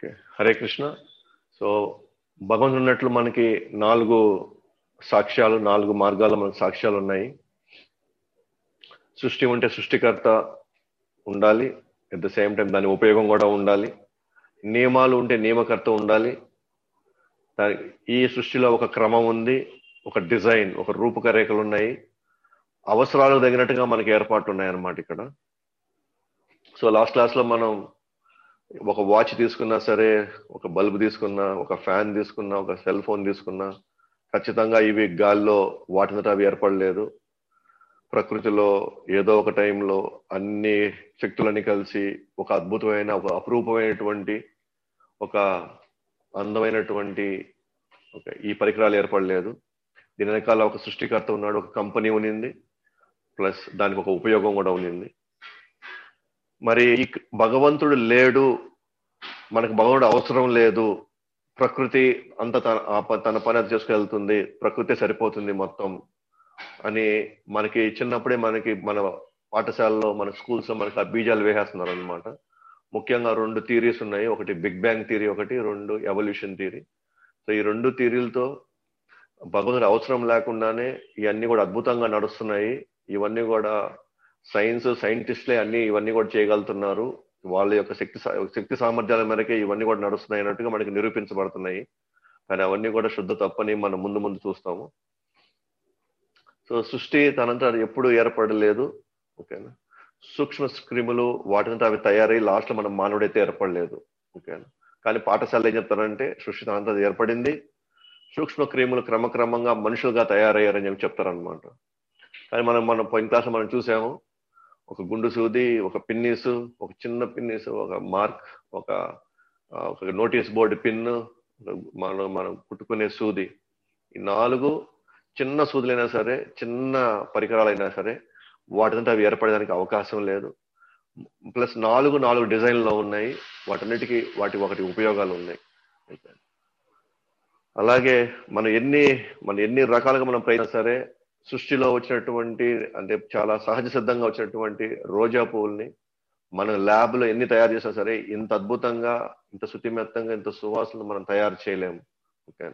Okay Hare Krishna so భగవంతుడు ఉన్నట్లు మనకి నాలుగు సాక్ష్యాలు నాలుగు మార్గాలు మనకు సాక్ష్యాలు ఉన్నాయి సృష్టి ఉంటే సృష్టికర్త ఉండాలి అట్ ద సేమ్ టైం దాని ఉపయోగం కూడా ఉండాలి నియమాలు ఉంటే నియమకర్త ఉండాలి దాని ఈ సృష్టిలో ఒక క్రమం ఉంది ఒక డిజైన్ ఒక రూపకరేఖలు ఉన్నాయి అవసరాలకు తగినట్టుగా మనకి ఏర్పాట్లు ఉన్నాయన్నమాట ఇక్కడ సో లాస్ట్ క్లాస్ లో మనం ఒక వాచ్ తీసుకున్నా సరే ఒక బల్బ్ తీసుకున్నా ఒక ఫ్యాన్ తీసుకున్నా ఒక సెల్ ఫోన్ తీసుకున్నా ఖచ్చితంగా ఇవి గాల్లో వాటినట అవి ఏర్పడలేదు ప్రకృతిలో ఏదో ఒక టైంలో అన్ని శక్తులన్నీ కలిసి ఒక అద్భుతమైన ఒక అపురూపమైనటువంటి ఒక అందమైనటువంటి ఒక ఈ పరికరాలు ఏర్పడలేదు దీని వెనకాల ఒక సృష్టికర్త ఉన్నాడు ఒక కంపెనీ ఉన్నింది ప్లస్ దానికి ఒక ఉపయోగం కూడా ఉన్నింది మరి ఈ భగవంతుడు లేడు మనకు భగవంతుడు అవసరం లేదు ప్రకృతి అంత తన తన పని అది చేసుకెళ్తుంది ప్రకృతి సరిపోతుంది మొత్తం అని మనకి చిన్నప్పుడే మనకి మన పాఠశాలలో మన స్కూల్స్ లో మనకి ఆ బీజాలు వేసేస్తున్నారు అనమాట ముఖ్యంగా రెండు థీరీస్ ఉన్నాయి ఒకటి బిగ్ బ్యాంగ్ థీరీ ఒకటి రెండు ఎవల్యూషన్ థీరీ సో ఈ రెండు థీరీలతో భగవంతుడు అవసరం లేకుండానే ఇవన్నీ కూడా అద్భుతంగా నడుస్తున్నాయి ఇవన్నీ కూడా సైన్స్ సైంటిస్ట్లే అన్ని ఇవన్నీ కూడా చేయగలుగుతున్నారు వాళ్ళ యొక్క శక్తి శక్తి సామర్థ్యాల మేరకే ఇవన్నీ కూడా నడుస్తున్నాయి అన్నట్టుగా మనకి నిరూపించబడుతున్నాయి కానీ అవన్నీ కూడా శుద్ధ తప్పని మనం ముందు ముందు చూస్తాము సో సృష్టి తనంతా ఎప్పుడు ఏర్పడలేదు ఓకేనా సూక్ష్మ క్రిములు వాటితో అవి తయారై లాస్ట్ లో మనం మానవుడైతే ఏర్పడలేదు ఓకేనా కానీ పాఠశాల ఏం చెప్తారంటే సృష్టి తనంతా ఏర్పడింది సూక్ష్మ క్రిములు క్రమక్రమంగా మనుషులుగా తయారయ్యారని చెప్పి చెప్తారనమాట కానీ మనం మనం పోయిన క్లాస్ మనం చూసాము ఒక గుండు సూది ఒక పిన్నీసు ఒక చిన్న పిన్నీసు ఒక మార్క్ ఒక ఒక నోటీస్ బోర్డు పిన్ను మనం మనం కుట్టుకునే సూది ఈ నాలుగు చిన్న సూదులైనా సరే చిన్న పరికరాలైనా సరే వాటితో అవి ఏర్పడడానికి అవకాశం లేదు ప్లస్ నాలుగు నాలుగు డిజైన్లో ఉన్నాయి వాటన్నిటికీ వాటి ఒకటి ఉపయోగాలు ఉన్నాయి అలాగే మనం ఎన్ని మన ఎన్ని రకాలుగా మనం ప్రయత్నం సరే సృష్టిలో వచ్చినటువంటి అంటే చాలా సహజ సిద్ధంగా వచ్చినటువంటి రోజా పువ్వుల్ని మన ల్యాబ్ లో ఎన్ని తయారు చేసినా సరే ఇంత అద్భుతంగా ఇంత శుతిమెత్తంగా ఇంత సువాసన మనం తయారు చేయలేము ఓకే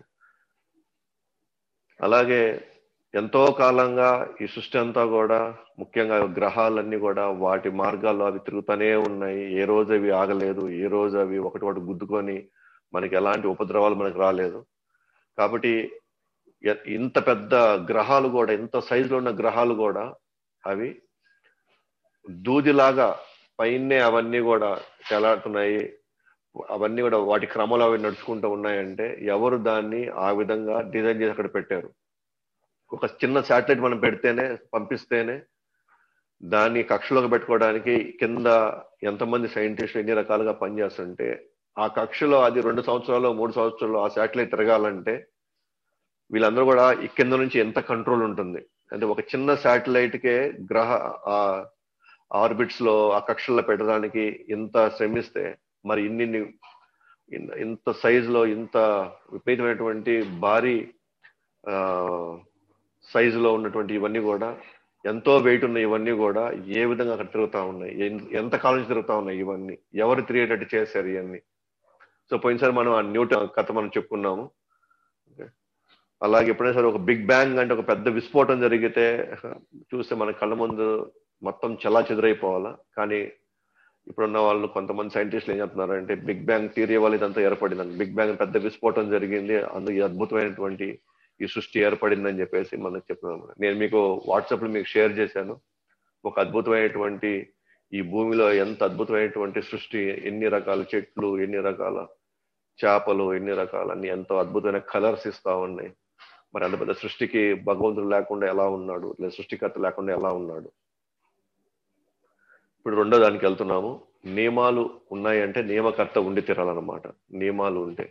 అలాగే ఎంతో కాలంగా ఈ సృష్టి అంతా కూడా ముఖ్యంగా గ్రహాలన్నీ కూడా వాటి మార్గాల్లో అవి తిరుగుతూనే ఉన్నాయి ఏ రోజు అవి ఆగలేదు ఏ రోజు అవి ఒకటి ఒకటి గుద్దుకొని మనకి ఎలాంటి ఉపద్రవాలు మనకు రాలేదు కాబట్టి ఇంత పెద్ద గ్రహాలు కూడా ఇంత సైజులో ఉన్న గ్రహాలు కూడా అవి దూదిలాగా పైనే అవన్నీ కూడా తెలాడుతున్నాయి అవన్నీ కూడా వాటి క్రమంలో అవి నడుచుకుంటూ ఉన్నాయంటే ఎవరు దాన్ని ఆ విధంగా డిజైన్ చేసి అక్కడ పెట్టారు ఒక చిన్న శాటిలైట్ మనం పెడితేనే పంపిస్తేనే దాన్ని కక్షలోకి పెట్టుకోవడానికి కింద ఎంతమంది సైంటిస్టులు ఎన్ని రకాలుగా పనిచేస్తుంటే ఆ కక్షలో అది రెండు సంవత్సరాలు మూడు సంవత్సరాలు ఆ శాటిలైట్ తిరగాలంటే వీళ్ళందరూ కూడా ఈ కింద నుంచి ఎంత కంట్రోల్ ఉంటుంది అంటే ఒక చిన్న శాటిలైట్ కే గ్రహ ఆ ఆర్బిట్స్ లో ఆ కక్షల్లో పెట్టడానికి ఇంత శ్రమిస్తే మరి ఇన్ని ఇంత సైజ్ లో ఇంత విపరీతమైనటువంటి భారీ ఆ సైజులో ఉన్నటువంటి ఇవన్నీ కూడా ఎంతో వెయిట్ ఉన్న ఇవన్నీ కూడా ఏ విధంగా అక్కడ తిరుగుతా ఉన్నాయి ఎంత కాలం నుంచి తిరుగుతా ఉన్నాయి ఇవన్నీ ఎవరు తిరిగేటట్టు చేశారు ఇవన్నీ సో పోయినసారి మనం ఆ న్యూటన్ కథ మనం చెప్పుకున్నాము అలాగే ఎప్పుడైనా సరే ఒక బిగ్ బ్యాంగ్ అంటే ఒక పెద్ద విస్ఫోటం జరిగితే చూస్తే మన కళ్ళ ముందు మొత్తం చలా చెదురైపోవాలా కానీ ఇప్పుడున్న వాళ్ళు కొంతమంది సైంటిస్టులు ఏం చెప్తున్నారు అంటే బిగ్ బ్యాంగ్ థియరీ వల్ల ఇదంతా ఏర్పడిందని బిగ్ బ్యాంగ్ పెద్ద విస్ఫోటం జరిగింది అందుకు ఈ అద్భుతమైనటువంటి ఈ సృష్టి ఏర్పడిందని చెప్పేసి మనకు చెప్తున్నాను నేను మీకు వాట్సాప్ లో మీకు షేర్ చేశాను ఒక అద్భుతమైనటువంటి ఈ భూమిలో ఎంత అద్భుతమైనటువంటి సృష్టి ఎన్ని రకాల చెట్లు ఎన్ని రకాల చేపలు ఎన్ని రకాల అన్ని ఎంతో అద్భుతమైన కలర్స్ ఇస్తా ఉన్నాయి మరి అంత పెద్ద సృష్టికి భగవంతుడు లేకుండా ఎలా ఉన్నాడు లేదా సృష్టికర్త లేకుండా ఎలా ఉన్నాడు ఇప్పుడు రెండో దానికి వెళ్తున్నాము నియమాలు ఉన్నాయంటే నియమకర్త ఉండి తీరాలన్నమాట నియమాలు ఉంటే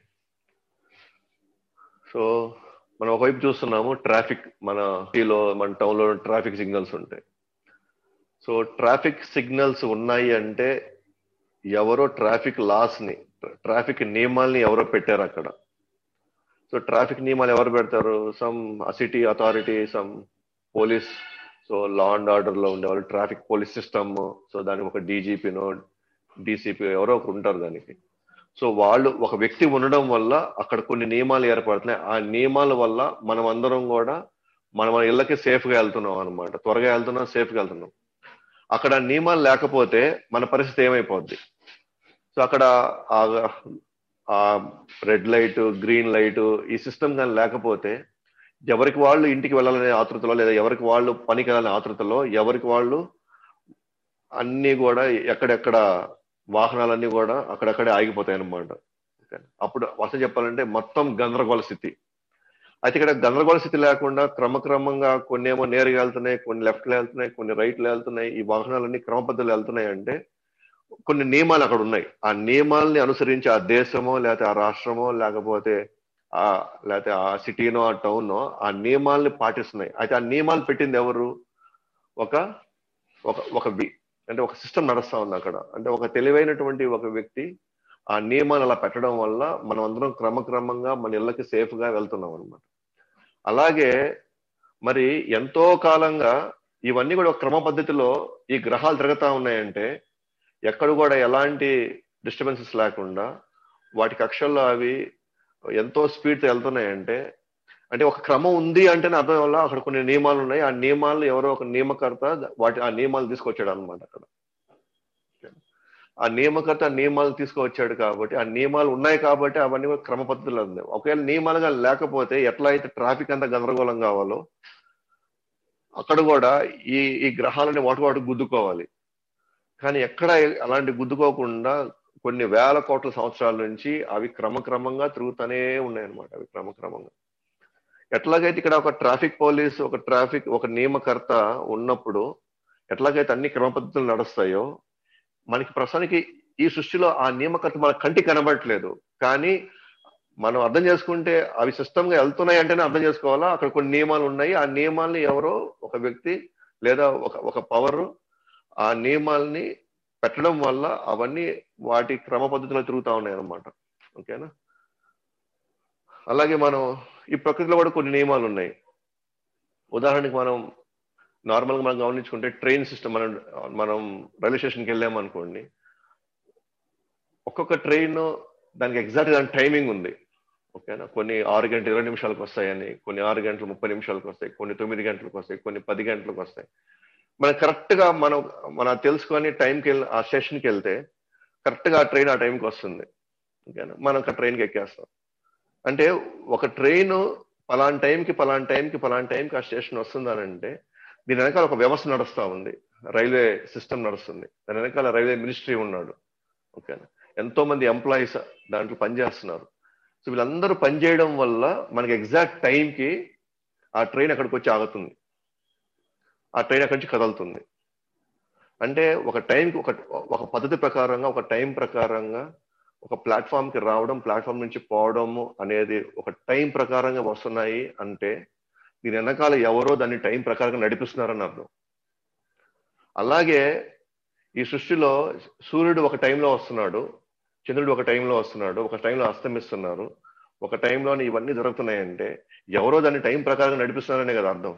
సో మనం ఒకవైపు చూస్తున్నాము ట్రాఫిక్ మన సిటీలో మన టౌన్లో ట్రాఫిక్ సిగ్నల్స్ ఉంటాయి సో ట్రాఫిక్ సిగ్నల్స్ ఉన్నాయి అంటే ఎవరో ట్రాఫిక్ లాస్ ని ట్రాఫిక్ నియమాల్ని ఎవరో పెట్టారు అక్కడ సో ట్రాఫిక్ నియమాలు ఎవరు పెడతారు some city authority some police so law and order లో ఉండేవాళ్ళు ట్రాఫిక్ పోలీస్ సిస్టమ్ సో దానికి ఒక డీజీపీనో డీసీపీ ఎవరో ఒకరు ఉంటారు దానికి సో వాళ్ళు ఒక వ్యక్తి ఉండడం వల్ల అక్కడ కొన్ని నియమాలు ఏర్పడుతున్నాయి ఆ నియమాల వల్ల మనం అందరం కూడా మన మన ఇళ్ళకి సేఫ్ గా వెళ్తున్నాం అనమాట త్వరగా వెళ్తున్నాం సేఫ్ గా వెళ్తున్నాం అక్కడ నియమాలు లేకపోతే మన పరిస్థితి ఏమైపోద్ది సో అక్కడ ఆ రెడ్ లైట్ గ్రీన్ లైట్ ఈ సిస్టమ్ కానీ లేకపోతే ఎవరికి వాళ్ళు ఇంటికి వెళ్ళాలనే ఆతృతలో లేదా ఎవరికి వాళ్ళు పనికి వెళ్ళాలనే ఆతృతలో ఎవరికి వాళ్ళు అన్ని కూడా ఎక్కడెక్కడ వాహనాలన్నీ కూడా అక్కడక్కడే ఆగిపోతాయి అనమాట అప్పుడు అసలు చెప్పాలంటే మొత్తం గందరగోళ స్థితి అయితే ఇక్కడ గందరగోళ స్థితి లేకుండా క్రమక్రమంగా కొన్ని ఏమో నేరుగా వెళ్తున్నాయి కొన్ని లెఫ్ట్లో వెళ్తున్నాయి కొన్ని రైట్లో వెళ్తున్నాయి ఈ వాహనాలన్నీ క్రమ పద్ధతిలో వెళ్తున్నాయి అంటే కొన్ని నియమాలు అక్కడ ఉన్నాయి ఆ నియమాల్ని అనుసరించి ఆ దేశమో లేకపోతే ఆ రాష్ట్రమో లేకపోతే ఆ లేకపోతే ఆ సిటీనో ఆ టౌన్నో ఆ నియమాల్ని పాటిస్తున్నాయి అయితే ఆ నియమాలు పెట్టింది ఎవరు ఒక ఒక ఒక అంటే ఒక సిస్టమ్ నడుస్తా ఉంది అక్కడ అంటే ఒక తెలివైనటువంటి ఒక వ్యక్తి ఆ నియమాలు అలా పెట్టడం వల్ల మనం అందరం క్రమక్రమంగా మన ఇళ్ళకి సేఫ్ గా వెళ్తున్నాం అనమాట అలాగే మరి ఎంతో కాలంగా ఇవన్నీ కూడా ఒక క్రమ పద్ధతిలో ఈ గ్రహాలు తిరుగుతా ఉన్నాయంటే ఎక్కడ కూడా ఎలాంటి డిస్టర్బెన్సెస్ లేకుండా వాటి కక్షల్లో అవి ఎంతో స్పీడ్తో వెళ్తున్నాయంటే అంటే ఒక క్రమం ఉంది అంటేనే అర్థం వల్ల అక్కడ కొన్ని నియమాలు ఉన్నాయి ఆ నియమాలు ఎవరో ఒక నియమకర్త వాటి ఆ నియమాలు తీసుకొచ్చాడు అనమాట అక్కడ ఆ నియమకర్త నియమాలు తీసుకువచ్చాడు కాబట్టి ఆ నియమాలు ఉన్నాయి కాబట్టి అవన్నీ కూడా క్రమ పద్ధతిలో ఉంది ఒకవేళ నియమాలుగా లేకపోతే ఎట్లా అయితే ట్రాఫిక్ అంతా గందరగోళం కావాలో అక్కడ కూడా ఈ ఈ గ్రహాలని వాటి వాటి గుద్దుకోవాలి కానీ ఎక్కడ అలాంటి గుద్దుకోకుండా కొన్ని వేల కోట్ల సంవత్సరాల నుంచి అవి క్రమక్రమంగా తిరుగుతూనే ఉన్నాయన్నమాట అవి క్రమక్రమంగా ఎట్లాగైతే ఇక్కడ ఒక ట్రాఫిక్ పోలీస్ ఒక ట్రాఫిక్ ఒక నియమకర్త ఉన్నప్పుడు ఎట్లాగైతే అన్ని క్రమ పద్ధతులు నడుస్తాయో మనకి ప్రస్తుతానికి ఈ సృష్టిలో ఆ నియమకర్త మన కంటికి కనబడట్లేదు కానీ మనం అర్థం చేసుకుంటే అవి సిస్టమ్ గా వెళ్తున్నాయి అంటేనే అర్థం చేసుకోవాలా అక్కడ కొన్ని నియమాలు ఉన్నాయి ఆ నియమాల్ని ఎవరో ఒక వ్యక్తి లేదా ఒక ఒక పవర్ ఆ నియమాల్ని పెట్టడం వల్ల అవన్నీ వాటి క్రమ పద్ధతిలో తిరుగుతా ఉన్నాయి అనమాట ఓకేనా అలాగే మనం ఈ ప్రకృతిలో కూడా కొన్ని నియమాలు ఉన్నాయి ఉదాహరణకి మనం నార్మల్గా మనం గమనించుకుంటే ట్రైన్ సిస్టమ్ మనం మనం రైల్వే స్టేషన్కి వెళ్ళామనుకోండి ఒక్కొక్క ట్రైన్ దానికి ఎగ్జాక్ట్ దాని టైమింగ్ ఉంది ఓకేనా కొన్ని ఆరు గంటల ఇరవై నిమిషాలకు వస్తాయని కొన్ని ఆరు గంటలు ముప్పై నిమిషాలకు వస్తాయి కొన్ని తొమ్మిది గంటలకు వస్తాయి కొన్ని పది గంటలకు వస్తాయి మనం కరెక్ట్ గా మనం మనం తెలుసుకొని టైంకి వెళ్ళి ఆ స్టేషన్కి వెళ్తే కరెక్ట్ గా ఆ ట్రైన్ ఆ టైంకి వస్తుంది ఓకేనా మనం ఆ ట్రైన్కి ఎక్కేస్తాం అంటే ఒక ట్రైన్ పలాన్ టైంకి పలాన్ టైంకి పలాన్ టైంకి ఆ స్టేషన్ వస్తుందనంటే దీని వెనకాల ఒక వ్యవస్థ నడుస్తూ ఉంది రైల్వే సిస్టమ్ నడుస్తుంది దాని వెనకాల రైల్వే మినిస్ట్రీ ఉన్నాడు ఓకేనా ఎంతో మంది ఎంప్లాయీస్ దాంట్లో పనిచేస్తున్నారు సో వీళ్ళందరూ పనిచేయడం వల్ల మనకి ఎగ్జాక్ట్ టైంకి ఆ ట్రైన్ అక్కడికి వచ్చి ఆగుతుంది ఆ ట్రైన్ అక్కడి నుంచి కదులుతుంది అంటే ఒక టైంకి ఒక ఒక పద్ధతి ప్రకారంగా ఒక టైం ప్రకారంగా ఒక ప్లాట్ఫామ్ కి రావడం ప్లాట్ఫామ్ నుంచి పోవడము అనేది ఒక టైం ప్రకారంగా వస్తున్నాయి అంటే దీని వెనకాల ఎవరో దాన్ని టైం ప్రకారంగా నడిపిస్తున్నారని అర్థం అలాగే ఈ సృష్టిలో సూర్యుడు ఒక టైంలో వస్తున్నాడు చంద్రుడు ఒక టైంలో వస్తున్నాడు ఒక టైంలో అస్తమిస్తున్నారు ఒక టైంలోనే ఇవన్నీ జరుగుతున్నాయంటే ఎవరో దాన్ని టైం ప్రకారం నడిపిస్తున్నారనే కదా అర్థం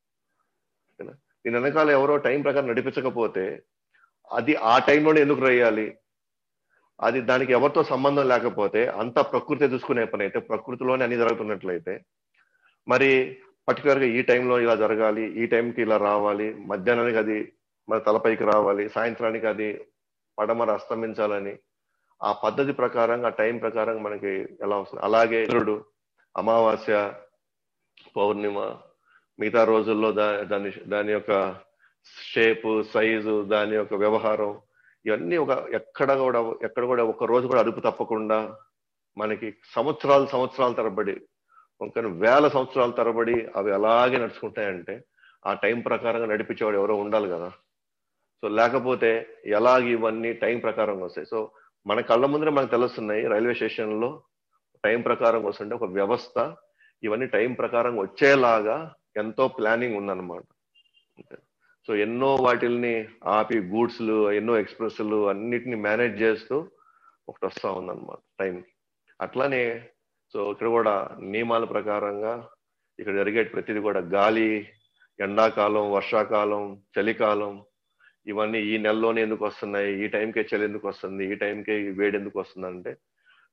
దీని వెనకాల ఎవరో టైం ప్రకారం నడిపించకపోతే అది ఆ టైంలోనే ఎందుకు రయ్యాలి అది దానికి ఎవరితో సంబంధం లేకపోతే అంతా ప్రకృతి చూసుకునే పని అయితే ప్రకృతిలోనే అన్ని జరుగుతున్నట్లయితే మరి పర్టికులర్ గా ఈ టైంలో ఇలా జరగాలి ఈ టైంకి ఇలా రావాలి మధ్యాహ్నానికి అది మన తలపైకి రావాలి సాయంత్రానికి అది పడమర అస్తమించాలని ఆ పద్ధతి ప్రకారంగా ఆ టైం ప్రకారం మనకి ఎలా వస్తుంది అలాగే చంద్రుడు అమావాస్య పౌర్ణిమ మిగతా రోజుల్లో దా దాని దాని యొక్క షేపు సైజు దాని యొక్క వ్యవహారం ఇవన్నీ ఒక ఎక్కడ కూడా ఎక్కడ కూడా ఒక రోజు కూడా అదుపు తప్పకుండా మనకి సంవత్సరాలు సంవత్సరాల తరబడి ఒక వేల సంవత్సరాల తరబడి అవి అలాగే నడుచుకుంటాయంటే ఆ టైం ప్రకారంగా నడిపించేవాడు ఎవరో ఉండాలి కదా సో లేకపోతే ఎలాగ ఇవన్నీ టైం ప్రకారం వస్తాయి సో మన కళ్ళ ముందరే మనకు తెలుస్తున్నాయి రైల్వే స్టేషన్లో టైం ప్రకారం వస్తుంటే ఒక వ్యవస్థ ఇవన్నీ టైం ప్రకారం వచ్చేలాగా ఎంతో ప్లానింగ్ ఉందన్నమాట సో ఎన్నో వాటిల్ని ఆపి గూడ్స్లు ఎన్నో ఎక్స్ప్రెస్లు అన్నిటిని మేనేజ్ చేస్తూ ఒకటి వస్తూ ఉందన్నమాట టైం అట్లానే సో ఇక్కడ కూడా నియమాల ప్రకారంగా ఇక్కడ జరిగే ప్రతిదీ కూడా గాలి ఎండాకాలం వర్షాకాలం చలికాలం ఇవన్నీ ఈ నెలలోనే ఎందుకు వస్తున్నాయి ఈ టైంకే చలి ఎందుకు వస్తుంది ఈ టైంకే వేడి ఎందుకు వస్తుంది అంటే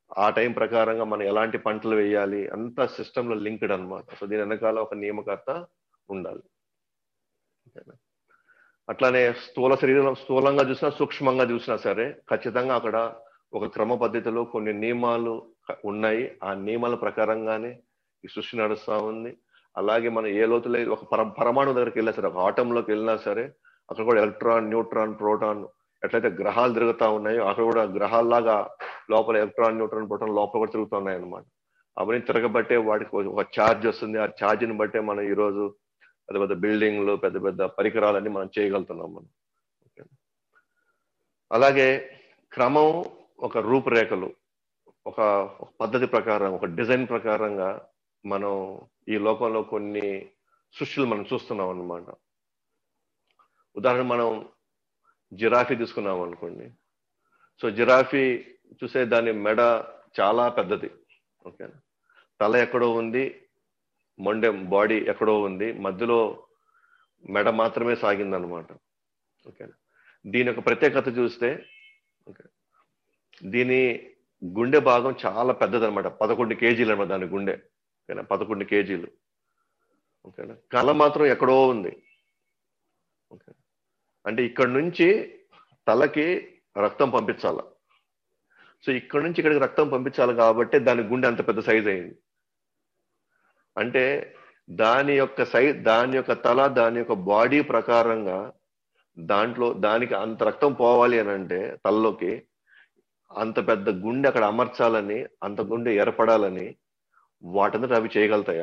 ఆ టైం ప్రకారంగా మనం ఎలాంటి పంటలు వేయాలి అంతా సిస్టంలో లింక్డ్ అన్నమాట సో దీని వెనకాల ఒక నియమకర్త ఉండాలి ఓకేనా? అట్లానే స్థూల శరీరం స్థూలంగా చూసినా సూక్ష్మంగా చూసినా సరే ఖచ్చితంగా అక్కడ ఒక క్రమ పద్ధతిలో కొన్ని నియమాలు ఉన్నాయి ఆ నియమాల ప్రకారంగానే ఈ సృష్టి నడుస్తా ఉంది అలాగే మనం ఏ లోతులో ఒక పర పరమాణు దగ్గరికి వెళ్ళినా సరే ఒక ఆటంలోకి వెళ్ళినా సరే అక్కడ కూడా ఎలక్ట్రాన్ న్యూట్రాన్ ప్రోటాన్ ఎట్లయితే గ్రహాలు తిరుగుతా ఉన్నాయో అక్కడ కూడా గ్రహాల్లాగా లోపల ఎలక్ట్రాన్ న్యూట్రాన్ ప్రోటాన్ లోపల కూడా తిరుగుతూ ఉన్నాయి అనమాట అవన్నీ తిరగబట్టే వాటికి ఒక- ఒక ఛార్జ్ వస్తుంది ఆ ఛార్జ్ని బట్టే మనం ఈ రోజు పెద్ద పెద్ద బిల్డింగ్లు పెద్ద పెద్ద పరికరాలన్నీ మనం చేయగలుగుతున్నాం మనం ఓకే. అలాగే క్రమం ఒక రూపురేఖలు ఒక ఒక పద్ధతి ప్రకారం ఒక డిజైన్ ప్రకారంగా మనం ఈ లోకంలో కొన్ని సృష్టిలు మనం చూస్తున్నాం అన్నమాట ఉదాహరణ మనం జిరాఫీ తీసుకున్నాం అనుకోండి సో జిరాఫీ చూసే దాని మెడ చాలా పెద్దది ఓకే తల ఎక్కడో ఉంది మొండె బాడీ ఎక్కడో ఉంది మధ్యలో మెడ మాత్రమే సాగిందనమాట ఓకే దీని యొక్క ప్రత్యేకత చూస్తే ఓకే దీని గుండె భాగం చాలా పెద్దదన్నమాట పదకొండు కేజీలు అనమాట దాని గుండె ఓకేనా పదకొండు కేజీలు ఓకేనా కళ మాత్రం ఎక్కడో ఉంది ఓకే అంటే ఇక్కడ నుంచి తలకి రక్తం పంపించాల సో ఇక్కడ నుంచి ఇక్కడికి రక్తం పంపించాలి కాబట్టి దాని గుండె అంత పెద్ద సైజ్ అయింది అంటే దాని యొక్క సైజ్ దాని యొక్క తల దాని యొక్క బాడీ ప్రకారంగా దాంట్లో దానికి అంత రక్తం పోవాలి అని అంటే తలలోకి అంత పెద్ద గుండె అక్కడ అమర్చాలని అంత గుండె ఏర్పడాలని వాటంతట అవి చేయగలుగుతాయా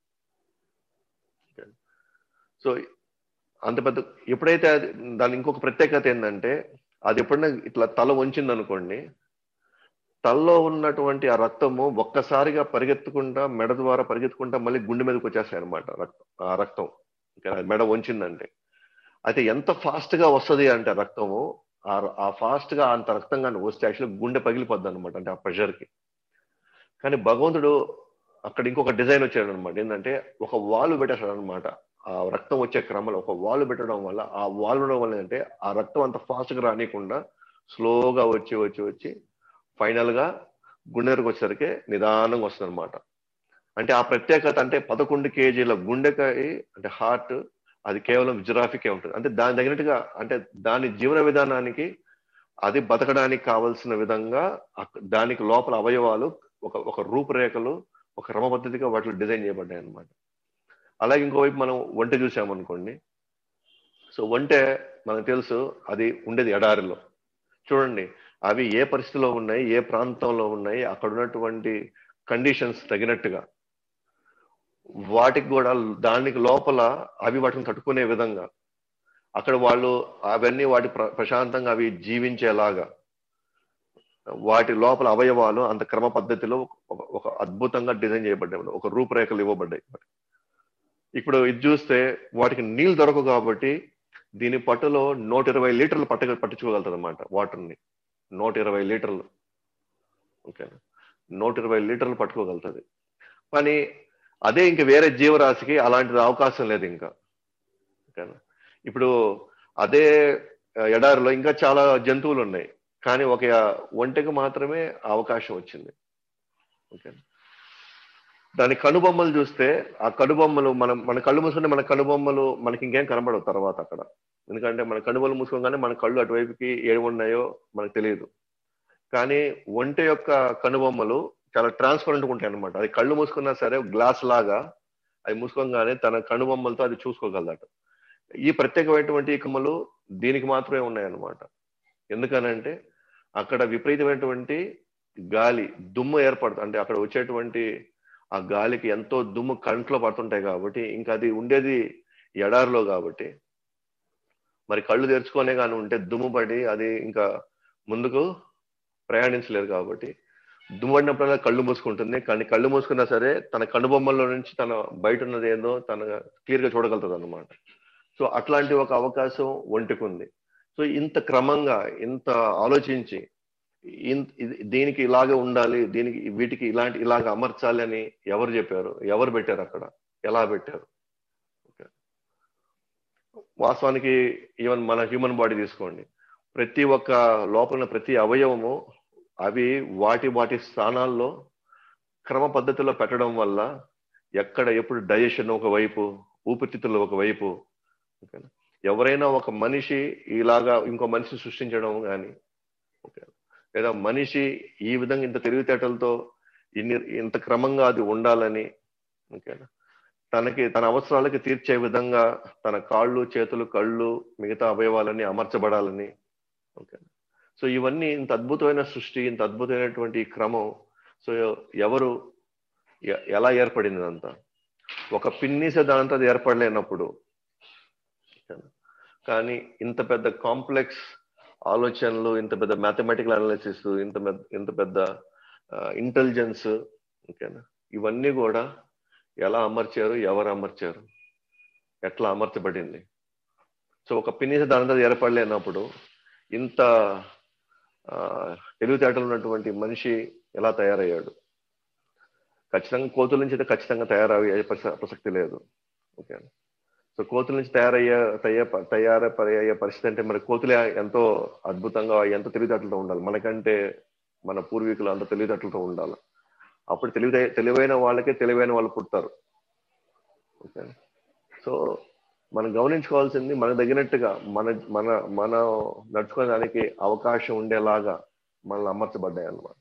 సో అంత పెద్ద ఎప్పుడైతే అది దాని ఇంకొక ప్రత్యేకత ఏంటంటే అది ఎప్పుడైనా ఇట్లా తల వంచింది అనుకోండి తలలో ఉన్నటువంటి ఆ రక్తము ఒక్కసారిగా పరిగెత్తుకుంటా మెడ ద్వారా పరిగెత్తుకుంటా మళ్ళీ గుండె మీదకి వచ్చేస్తాయి అనమాట రక్తం ఆ రక్తం ఓకేనా? మెడ వంచిందంటే అయితే ఎంత ఫాస్ట్ గా వస్తుంది అంటే ఆ రక్తము ఆ- ఆ ఫాస్ట్ గా అంత రక్తం కానీ వస్తే యాక్చువల్లీ గుండె పగిలిపోద్ది అనమాట అంటే ఆ ప్రెషర్ కి కానీ భగవంతుడు అక్కడ ఇంకొక డిజైన్ వచ్చాడు అనమాట ఏంటంటే ఒక వాల్వ్ పెట్టేశాడు అనమాట ఆ రక్తం వచ్చే క్రమంలో ఒక వాల్వ్ పెట్టడం వల్ల ఆ వాల్వ్ ఉండడం వల్ల ఏంటంటే ఆ రక్తం అంత ఫాస్ట్ గా రానియకుండా స్లోగా వచ్చి వచ్చి వచ్చి ఫైనల్ గా గుండె దగ్గరకు వచ్చేసరికి నిదానంగా వస్తుంది అనమాట అంటే ఆ ప్రత్యేకత అంటే పదకొండు కేజీల గుండెకాయ అంటే హార్ట్ అది కేవలం జిరాఫీకే ఉంటుంది అంటే దాని తగినట్టుగా అంటే దాని జీవన విధానానికి అది బతకడానికి కావలసిన విధంగా అక్- దానికి లోపల అవయవాలు ఒక ఒక రూపురేఖలు ఒక క్రమ పద్ధతిగా వాటిలో డిజైన్ చేయబడ్డాయి అన్నమాట అలాగే ఇంకోవైపు మనం ఒంటె చూసామనుకోండి సో ఒంటె మనకు తెలుసు అది ఉండేది ఎడారిలో చూడండి అవి ఏ పరిస్థితిలో ఉన్నాయి ఏ ప్రాంతంలో ఉన్నాయి అక్కడ ఉన్నటువంటి కండిషన్స్ తగినట్టుగా వాటికి కూడా దానికి లోపల అవి వాటిని తట్టుకునే విధంగా అక్కడ వాళ్ళు అవన్నీ వాటి ప్ర- ప్రశాంతంగా అవి జీవించేలాగా వాటి లోపల అవయవాలు అంత క్రమ పద్ధతిలో ఒక- ఒక అద్భుతంగా డిజైన్ చేయబడ్డాయి ఒక రూపురేఖలు ఇవ్వబడ్డాయి ఇప్పుడు ఇది చూస్తే వాటికి నీళ్ళు దొరకవు కాబట్టి దీని పట్టులో నూట ఇరవై లీటర్లు పట్ట పట్టించుకోగలుగుతుంది అనమాట వాటర్ని నూట ఇరవై లీటర్లు ఓకే నూట ఇరవై లీటర్లు పట్టుకోగలుగుతుంది కానీ అదే ఇంక వేరే జీవరాశికి అలాంటిది అవకాశం లేదు ఇంకా ఓకేనా ఇప్పుడు అదే ఆ, ఎడారిలో ఇంకా చాలా జంతువులు ఉన్నాయి కానీ ఒక ఒంటెకి మాత్రమే ఆ అవకాశం వచ్చింది ఓకే దాని కనుబొమ్మలు చూస్తే ఆ కనుబొమ్మలు మనం మన కళ్ళు మూసుకుంటే మన కనుబొమ్మలు మనకి ఇంకేం కనబడవు తర్వాత అక్కడ ఎందుకంటే మన కనుబొమ్మలు మూసుకోగానే మన కళ్ళు అటువైపుకి ఏమి ఉన్నాయో మనకు తెలియదు కానీ ఒంటె యొక్క కనుబొమ్మలు చాలా ట్రాన్స్పరెంట్ ఉంటాయి అనమాట అది కళ్ళు మూసుకున్నా సరే గ్లాస్ లాగా అది మూసుకోగానే తన కనుబొమ్మలతో అది చూసుకోగలదట ఈ ప్రత్యేకమైనటువంటి కమ్మలు దీనికి మాత్రమే ఉన్నాయన్నమాట ఎందుకనంటే అక్కడ విపరీతమైనటువంటి గాలి దుమ్ము ఏర్పడుతుంది అంటే అక్కడ వచ్చేటువంటి ఆ గాలికి ఎంతో దుమ్ము కంట్లో పడుతుంటాయి కాబట్టి ఇంకా అది ఉండేది ఎడారిలో కాబట్టి మరి కళ్ళు తెరుచుకొనే కానీ ఉంటే దుమ్ము పడి అది ఇంకా ముందుకు ప్రయాణించలేరు కాబట్టి దుమ్ము పడినప్పుడల్లా కళ్ళు మూసుకుంటుంది కానీ కళ్ళు మూసుకున్నా సరే తన కనుబొమ్మల్లో నుంచి తన బయట ఉన్నది ఏందో తన క్లియర్ గా చూడగలుగుతుంది అనమాట సో అట్లాంటి ఒక అవకాశం ఒంటికి ఉంది సో ఇంత క్రమంగా ఇంత ఆలోచించి ఇన్- ఇది- దీనికి ఇలాగే ఉండాలి దీనికి వీటికి ఇలాంటి ఇలాగ అమర్చాలి అని ఎవరు చెప్పారు ఎవరు పెట్టారు అక్కడ ఎలా పెట్టారు ఓకే. వాస్తవానికి ఈవెన్ మన హ్యూమన్ బాడీ తీసుకోండి ప్రతి ఒక్క లోపల ఉన్న ప్రతి అవయవము అవి వాటి వాటి స్థానాల్లో క్రమ పద్ధతిలో పెట్టడం వల్ల ఎక్కడ ఎప్పుడు డైజెషన్ ఒకవైపు ఊపిరితిత్తులు ఒకవైపు ఓకేనా ఎవరైనా ఒక మనిషి ఇలాగా ఇంకో మనిషి సృష్టించడం కానీ ఓకే లేదా మనిషి ఈ విధంగా ఇంత తెలివితేటలతో ఇన్ని ఇంత క్రమంగా అది ఉండాలని ఓకేనా తనకి తన అవసరాలకి తీర్చే విధంగా తన కాళ్ళు చేతులు కళ్ళు మిగతా అవయవాలన్నీ అమర్చబడాలని ఓకే సో ఇవన్నీ ఇంత అద్భుతమైన సృష్టి ఇంత అద్భుతమైనటువంటి ఈ క్రమం సో ఎవరు ఎ- ఎలా ఏర్పడింది ఇదంతా ఒక పిన్నిసే దానంతా అది ఏర్పడలేనప్పుడు కానీ ఇంత పెద్ద కాంప్లెక్స్ ఆలోచనలు ఇంత పెద్ద మ్యాథమెటికల్ అనాలిసిస్ ఇంత పెద్ద ఇంత పెద్ద ఇంటెలిజెన్స్ ఓకేనా ఇవన్నీ కూడా ఎలా అమర్చారు ఎవరు అమర్చారు ఎట్లా అమర్చబడింది సో ఒక పిన్నిస దానంతా అది ఏర్పడలేనప్పుడు ఇంత ఆ, తెలివితేటలు ఉన్నటువంటి మనిషి ఎలా తయారయ్యాడు ఖచ్చితంగా కోతుల నుంచి అయితే ఖచ్చితంగా తయారయ్యే ప్రస- ప్రసక్తి లేదు ఓకే సో కోతుల నుంచి తయారయ్యే తయార తయారయ్యే పరిస్థితి అంటే మరి కోతులే ఎంతో అద్భుతంగా ఎంతో తెలివితేటలతో ఉండాలి మనకంటే మన పూర్వీకులు అంత తెలివితేటలతో ఉండాలి అప్పుడు తెలివి తెలివైన వాళ్ళకే తెలివైన వాళ్ళు పుడతారు ఓకే సో మనం గమనించుకోవాల్సింది మనకు తగినట్టుగా మన మన మన నడుచుకోవడానికి అవకాశం ఉండేలాగా మనల్ని అమర్చబడ్డాయి అన్నమాట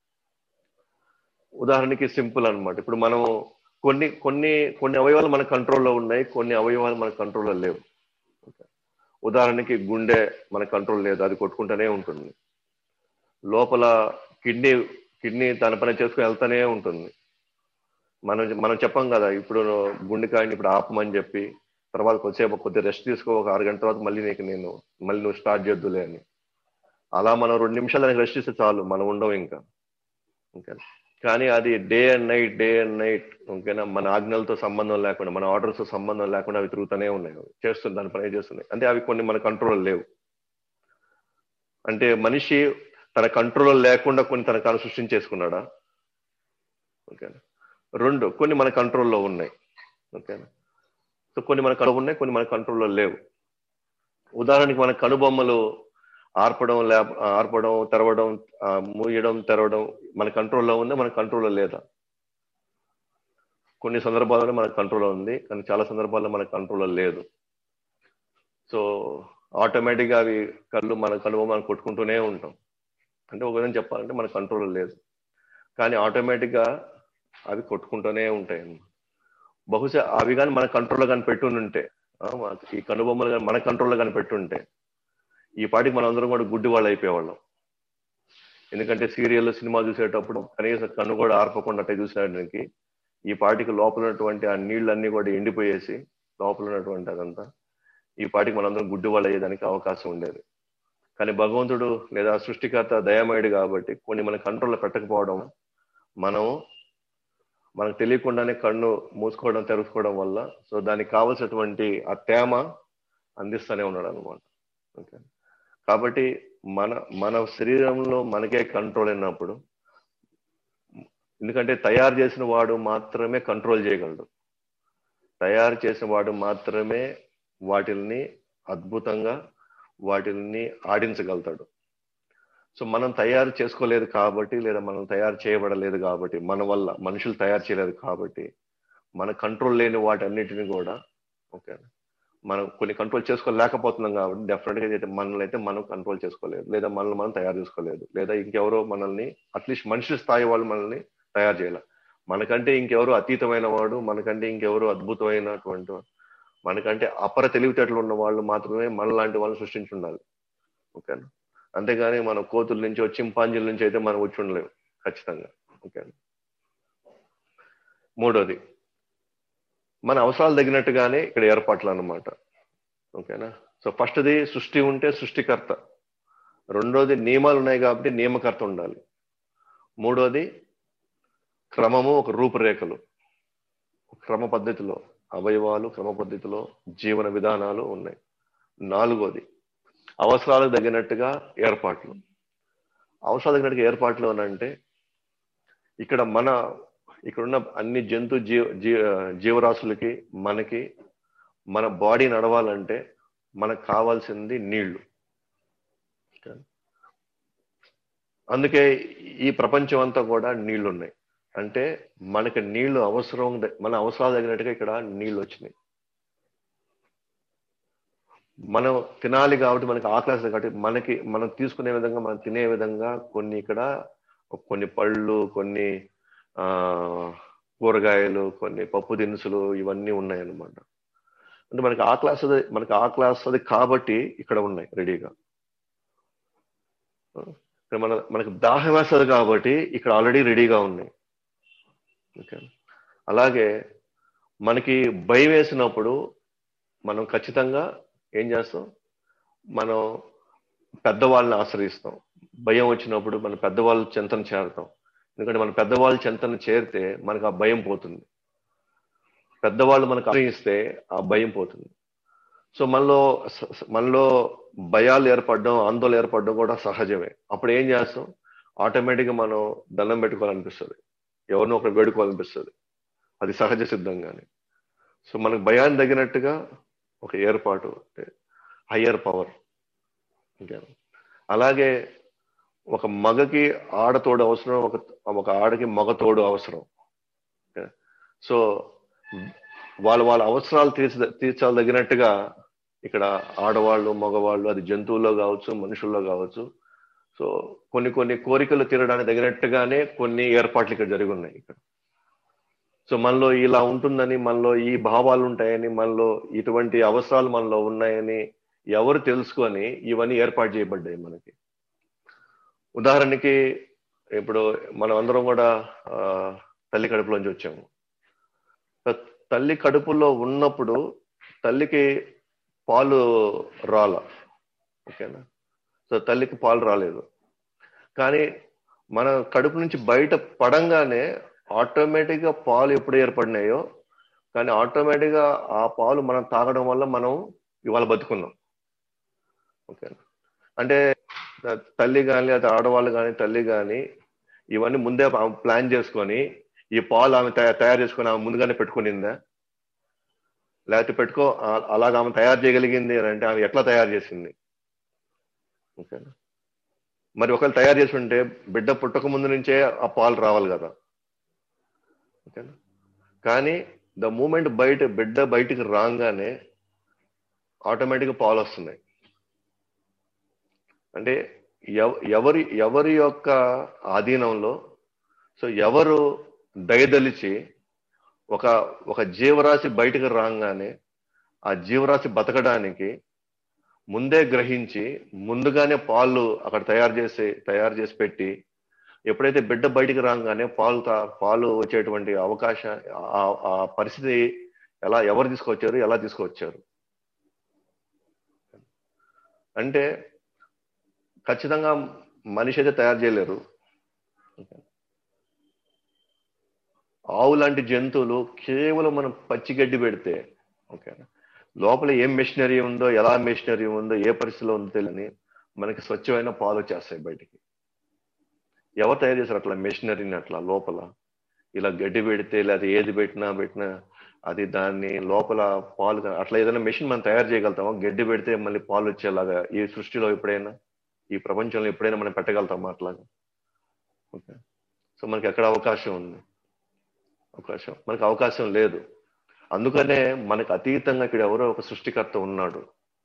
ఉదాహరణకి సింపుల్ అన్నమాట ఇప్పుడు మనం కొన్ని కొన్ని కొన్ని అవయవాలు మన కంట్రోల్లో ఉన్నాయి కొన్ని అవయవాలు మన కంట్రోల్లో లేవు ఉదాహరణకి గుండె మన కంట్రోల్ లేదు అది కొట్టుకుంటూనే ఉంటుంది లోపల కిడ్నీ కిడ్నీ తన పని చేసుకుని వెళ్తానే ఉంటుంది మనం మనం చెప్పం కదా ఇప్పుడు గుండెకాయని ఇప్పుడు ఆపమని చెప్పి తర్వాత కొద్దిసేపు కొద్ది రెస్ట్ తీసుకో ఒక ఆరు గంటల తర్వాత మళ్ళీ నీకు నేను మళ్ళీ నువ్వు స్టార్ట్ చేద్దులే అని అలా మనం రెండు నిమిషాలు దానికి రెస్ట్ ఇస్తే చాలు మనం ఉండవు ఇంకా ఓకే కానీ అది day and night day and night ఓకేనా మన ఆజ్ఞలతో సంబంధం లేకుండా మన ఆర్డర్స్ సంబంధం లేకుండా అవి తిరుగుతూనే ఉన్నాయి అవి చేస్తుంది దాని పని చేస్తున్నాయి అంటే అవి కొన్ని మన కంట్రోల్ లేవు అంటే మనిషి తన కంట్రోల్ లేకుండా కొన్ని తన తాను సృష్టించేసుకున్నాడా ఓకేనా రెండు కొన్ని మన కంట్రోల్లో ఉన్నాయి ఓకేనా సో కొన్ని మన కనుబొమ్మలు ఉన్నాయి కొన్ని మన కంట్రోల్లో లేవు ఉదాహరణకి మన కనుబొమ్మలు ఆర్పడం లే ఆర్పడం తెరవడం ఆ, మూయడం తెరవడం మన కంట్రోల్లో ఉందా మన కంట్రోల్లో లేదా కొన్ని సందర్భాల్లో మన కంట్రోల్లో ఉంది కానీ చాలా సందర్భాల్లో మన కంట్రోల్లో లేదు సో ఆటోమేటిక్గా అవి కళ్ళు మన కనుబొమ్మ మనం కొట్టుకుంటూనే ఉంటాం అంటే ఒక విధంగా చెప్పాలంటే మన కంట్రోల్లో లేదు కానీ ఆటోమేటిక్గా అవి కొట్టుకుంటూనే ఉంటాయి అన్నమాట బహుశా అవి కానీ మన కంట్రోల్లో కానీ పెట్టుంటే ఈ కనుబొమ్మలు కానీ మన కంట్రోల్లో కానీ పెట్టుంటే ఈ పాటికి మనం అందరం కూడా గుడ్డి వాళ్ళు అయిపోయేవాళ్ళం ఎందుకంటే సీరియల్ సినిమా చూసేటప్పుడు కనీసం కన్ను కూడా ఆర్పకుండా అట్టే చూసేటానికి ఈ పాటికి లోపల ఉన్నటువంటి ఆ నీళ్ళన్నీ కూడా ఎండిపోయేసి లోపల ఉన్నటువంటి అదంతా ఈ పాటికి మనందరం గుడ్డి వాళ్ళు అయ్యేదానికి అవకాశం ఉండేది కానీ భగవంతుడు లేదా సృష్టికర్త దయామయుడు కాబట్టి కొన్ని మన కంట్రోల్లో పెట్టకపోవడం మనం మనకు తెలియకుండానే కన్ను మూసుకోవడం తెరుచుకోవడం వల్ల సో దానికి కావలసినటువంటి ఆ తేమ అందిస్తూనే ఉన్నాడు అనమాట ఓకే కాబట్టి మన మన శరీరంలో మనకే కంట్రోల్ అయినప్పుడు ఎందుకంటే తయారు చేసిన వాడు మాత్రమే కంట్రోల్ చేయగలడు తయారు చేసిన వాడు మాత్రమే వాటిల్ని అద్భుతంగా వాటిల్ని ఆడించగలుగుతాడు సో మనం తయారు చేసుకోలేదు కాబట్టి లేదా మనం తయారు చేయబడలేదు కాబట్టి మన వల్ల మనుషులు తయారు చేయలేదు కాబట్టి మన కంట్రోల్ లేని వాటన్నిటిని కూడా ఓకే మనం కొన్ని కంట్రోల్ చేసుకోలేకపోతున్నాం కాబట్టి డెఫినెట్ గా అయితే మనల్ని అయితే మనం కంట్రోల్ చేసుకోలేదు లేదా మనల్ని మనం తయారు చేసుకోలేదు లేదా ఇంకెవరో మనల్ని అట్లీస్ట్ మనిషి స్థాయి వాళ్ళు మనల్ని తయారు చేయాలి మనకంటే ఇంకెవరు అతీతమైన వాడు మనకంటే ఇంకెవరు అద్భుతమైనటువంటి వాడు, మనకంటే అపర తెలివితేటలు ఉన్న వాళ్ళు మాత్రమే మనలాంటి వాళ్ళని సృష్టించి ఉండాలి ఓకేనా అంతేగాని మన కోతుల నుంచి చింపాంజీల నుంచి అయితే మనం వచ్చి ఉండలేము ఖచ్చితంగా ఓకే మూడోది మన అవసరాలు తగినట్టుగానే ఇక్కడ ఏర్పాట్లు అన్నమాట ఓకేనా సో ఫస్ట్ది సృష్టి ఉంటే సృష్టికర్త రెండోది నియమాలు ఉన్నాయి కాబట్టి నియమకర్త ఉండాలి మూడోది క్రమము ఒక రూపురేఖలు క్రమ పద్ధతిలో అవయవాలు క్రమ పద్ధతిలో జీవన విధానాలు ఉన్నాయి నాలుగోది అవసరాలకు తగినట్టుగా ఏర్పాట్లు అవసరాలకు తగినట్టుగా ఏర్పాట్లు అని అంటే ఇక్కడ మన ఇక్కడున్న అన్ని జంతు జీవ జీ జీవరాశులకి మనకి మన బాడీ నడవాలంటే మనకు కావాల్సింది నీళ్లు అందుకే ఈ ప్రపంచం అంతా కూడా నీళ్లు ఉన్నాయి అంటే మనకి నీళ్లు అవసరం ద- మన అవసరాలు తగినట్టుగా ఇక్కడ నీళ్లు వచ్చినాయి మనం తినాలి కాబట్టి మనకి ఆకలి కాబట్టి మనకి మనం తీసుకునే విధంగా మనం తినే విధంగా కొన్ని ఇక్కడ కొన్ని పళ్ళు కొన్ని ఆ కూరగాయలు కొన్ని పప్పు దినుసులు ఇవన్నీ ఉన్నాయన్నమాట అంటే మనకి ఆ క్లాస్ మనకి ఆ క్లాస్ అది కాబట్టి ఇక్కడ ఉన్నాయి రెడీగా ఇక్కడ మన మనకి దాహం వేస్తుంది కాబట్టి ఇక్కడ ఆల్రెడీ రెడీగా ఉన్నాయి ఓకే అలాగే మనకి భయం వేసినప్పుడు మనం ఖచ్చితంగా ఏం చేస్తాం మనం పెద్దవాళ్ళని ఆశ్రయిస్తాం భయం వచ్చినప్పుడు మన పెద్దవాళ్ళ చెంతను చేరతాం ఎందుకంటే మన పెద్దవాళ్ళ చెంతను చేరితే మనకు ఆ భయం పోతుంది పెద్దవాళ్ళు మనకు ఆశ్రయిస్తే ఆ భయం పోతుంది సో మనలో స- స- మనలో భయాలు ఏర్పడడం ఆందోళన ఏర్పడడం కూడా సహజమే అప్పుడు ఏం చేస్తాం ఆటోమేటిక్గా మనం దండం పెట్టుకోవాలనిపిస్తుంది ఎవరినో ఒకరు వేడుకోవాలనిపిస్తుంది అది సహజ సిద్ధంగానే సో మనకు భయాన్ని తగినట్టుగా ఒక ఏర్పాటు హయ్యర్ పవర్ ఇంకా అలాగే ఒక మగకి ఆడతోడు అవసరం ఒక ఒక ఆడకి మగ తోడు అవసరం ఓకే? సో వాళ్ళ వాళ్ళ అవసరాలు తీర్చ తీర్చాలి తగినట్టుగా ఇక్కడ ఆడవాళ్ళు మగవాళ్ళు అది జంతువుల్లో కావచ్చు మనుషుల్లో కావచ్చు సో కొన్ని కొన్ని కోరికలు తీరడానికి తగినట్టుగానే కొన్ని ఏర్పాట్లు ఇక్కడ జరిగి ఉన్నాయి ఇక్కడ సో మనలో ఇలా ఉంటుందని మనలో ఈ భావాలు ఉంటాయని మనలో ఇటువంటి అవసరాలు మనలో ఉన్నాయని ఎవరు తెలుసుకొని ఇవన్నీ ఏర్పాటు చేయబడ్డాయి మనకి ఉదాహరణకి ఇప్పుడు మనం అందరం కూడా ఆ, తల్లి కడుపులోంచి వచ్చాము త- తల్లి కడుపులో ఉన్నప్పుడు తల్లికి పాలు రాల ఓకేనా సో తల్లికి పాలు రాలేదు కానీ మన కడుపు నుంచి బయట పడంగానే ఆటోమేటిక్ గా పాలు ఎప్పుడు ఏర్పడినాయో కానీ ఆటోమేటిక్ గా ఆ పాలు మనం తాగడం వల్ల మనం ఇవాళ బతుకున్నాం ఓకే అంటే త- తల్లి కానీ లేదా ఆడవాళ్ళు కానీ తల్లి కానీ ఇవన్నీ ముందే ప్లాన్ చేసుకొని ఈ పాలు ఆమె తయా- తయారు చేసుకొని ఆమె ముందుగానే పెట్టుకునిందా లేకపోతే పెట్టుకో ఆ- అలాగ ఆమె తయారు చేయగలిగింది అని అంటే ఆమె ఎట్లా తయారు చేసింది ఓకేనా మరి ఒకవేళ తయారు చేసి ఉంటే బిడ్డ పుట్టక ముందు నుంచే ఆ పాలు రావాలి కదా ఓకేనా కానీ ద మూమెంట్ బయట బిడ్డ బయటికి రాగానే ఆటోమేటిక్గా పాలు వస్తున్నాయి అంటే ఎవ- ఎవరి ఎవరి యొక్క ఆధీనంలో సో ఎవరు దయదలిచి ఒక ఒక జీవరాశి బయటకు రాగానే ఆ జీవరాశి బతకడానికి ముందే గ్రహించి ముందుగానే పాలు అక్కడ తయారు చేసి తయారు చేసి పెట్టి ఎప్పుడైతే బిడ్డ బయటికి రాగానే పాలు తా- పాలు వచ్చేటువంటి అవకాశం ఆ- ఆ పరిస్థితి ఎలా ఎవరు తీసుకొచ్చారు ఎలా తీసుకొచ్చారు అంటే ఖచ్చితంగా మనిషి అయితే తయారు చేయలేరు ఆవు లాంటి జంతువులు కేవలం మనం పచ్చిగడ్డి పెడితే ఓకే లోపల ఏం మెషినరీ ఉందో ఎలా మెషినరీ ఉందో ఏ పరిస్థితిలో ఉందో తెలియని మనకి స్వచ్ఛమైన పాలు వచ్చేస్తాయి బయటికి ఎవరు తయారు చేశారు అట్లా మెషినరీని అట్లా లోపల ఇలా గడ్డి పెడితే లేదా ఏది పెట్టినా పెట్టినా అది దాన్ని లోపల పాలు కా- అట్లా ఏదైనా మెషిన్ మనం తయారు చేయగలుగుతామా గడ్డి పెడితే మళ్ళీ పాలు వచ్చేలాగా ఈ సృష్టిలో ఎప్పుడైనా ఈ ప్రపంచంలో ఎప్పుడైనా మనం పెట్టగలుగుతామా అట్లాగా ఓకే సో మనకి ఎక్కడ అవకాశం ఉంది అవకాశం మనకి అవకాశం లేదు అందుకనే మనకు అతీతంగా ఇక్కడ ఎవరో ఒక సృష్టికర్త ఉన్నాడు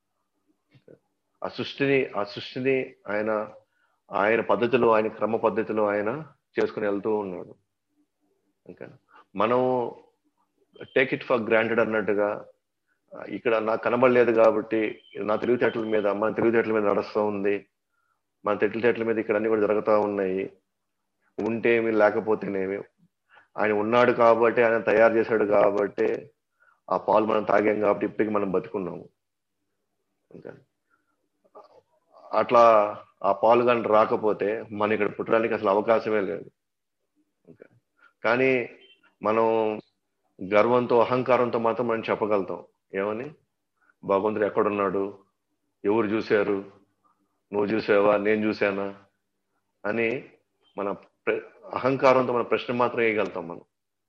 ఆ సృష్టిని ఆ సృష్టిని ఆయన ఆయన పద్ధతిలో ఆయన క్రమ పద్ధతిలో ఆయన చేసుకుని వెళ్తూ ఉన్నాడు ఓకే మనం టేక్ ఇట్ ఫర్ గ్రాంటెడ్ అన్నట్టుగా ఆ, ఇక్కడ నాకు కనబడలేదు కాబట్టి నా తెలివితేటల మీద మన తెలివితేటల మీద నడుస్తూ ఉంది మన తెలివితేటల మీద ఇక్కడ అన్ని కూడా జరుగుతూ ఉన్నాయి ఉంటేమి లేకపోతేనేమి ఆయన ఉన్నాడు కాబట్టి ఆయన తయారు చేశాడు కాబట్టి ఆ పాలు మనం తాగాం కాబట్టి ఇప్పటికి మనం బతుకున్నాము ఓకే అట్లా ఆ పాలు కానీ రాకపోతే మన ఇక్కడ పుట్టడానికి అసలు అవకాశమే లేదు ఓకే కానీ మనం గర్వంతో అహంకారంతో మాత్రం మనం చెప్పగలుగుతాం ఏమని భగవంతుడు ఎక్కడున్నాడు ఎవరు చూశారు నువ్వు చూసావా నేను చూశానా అని మన ప్ర- అహంకారంతో మన ప్రశ్న మాత్రం వేయగలుగుతాం మనం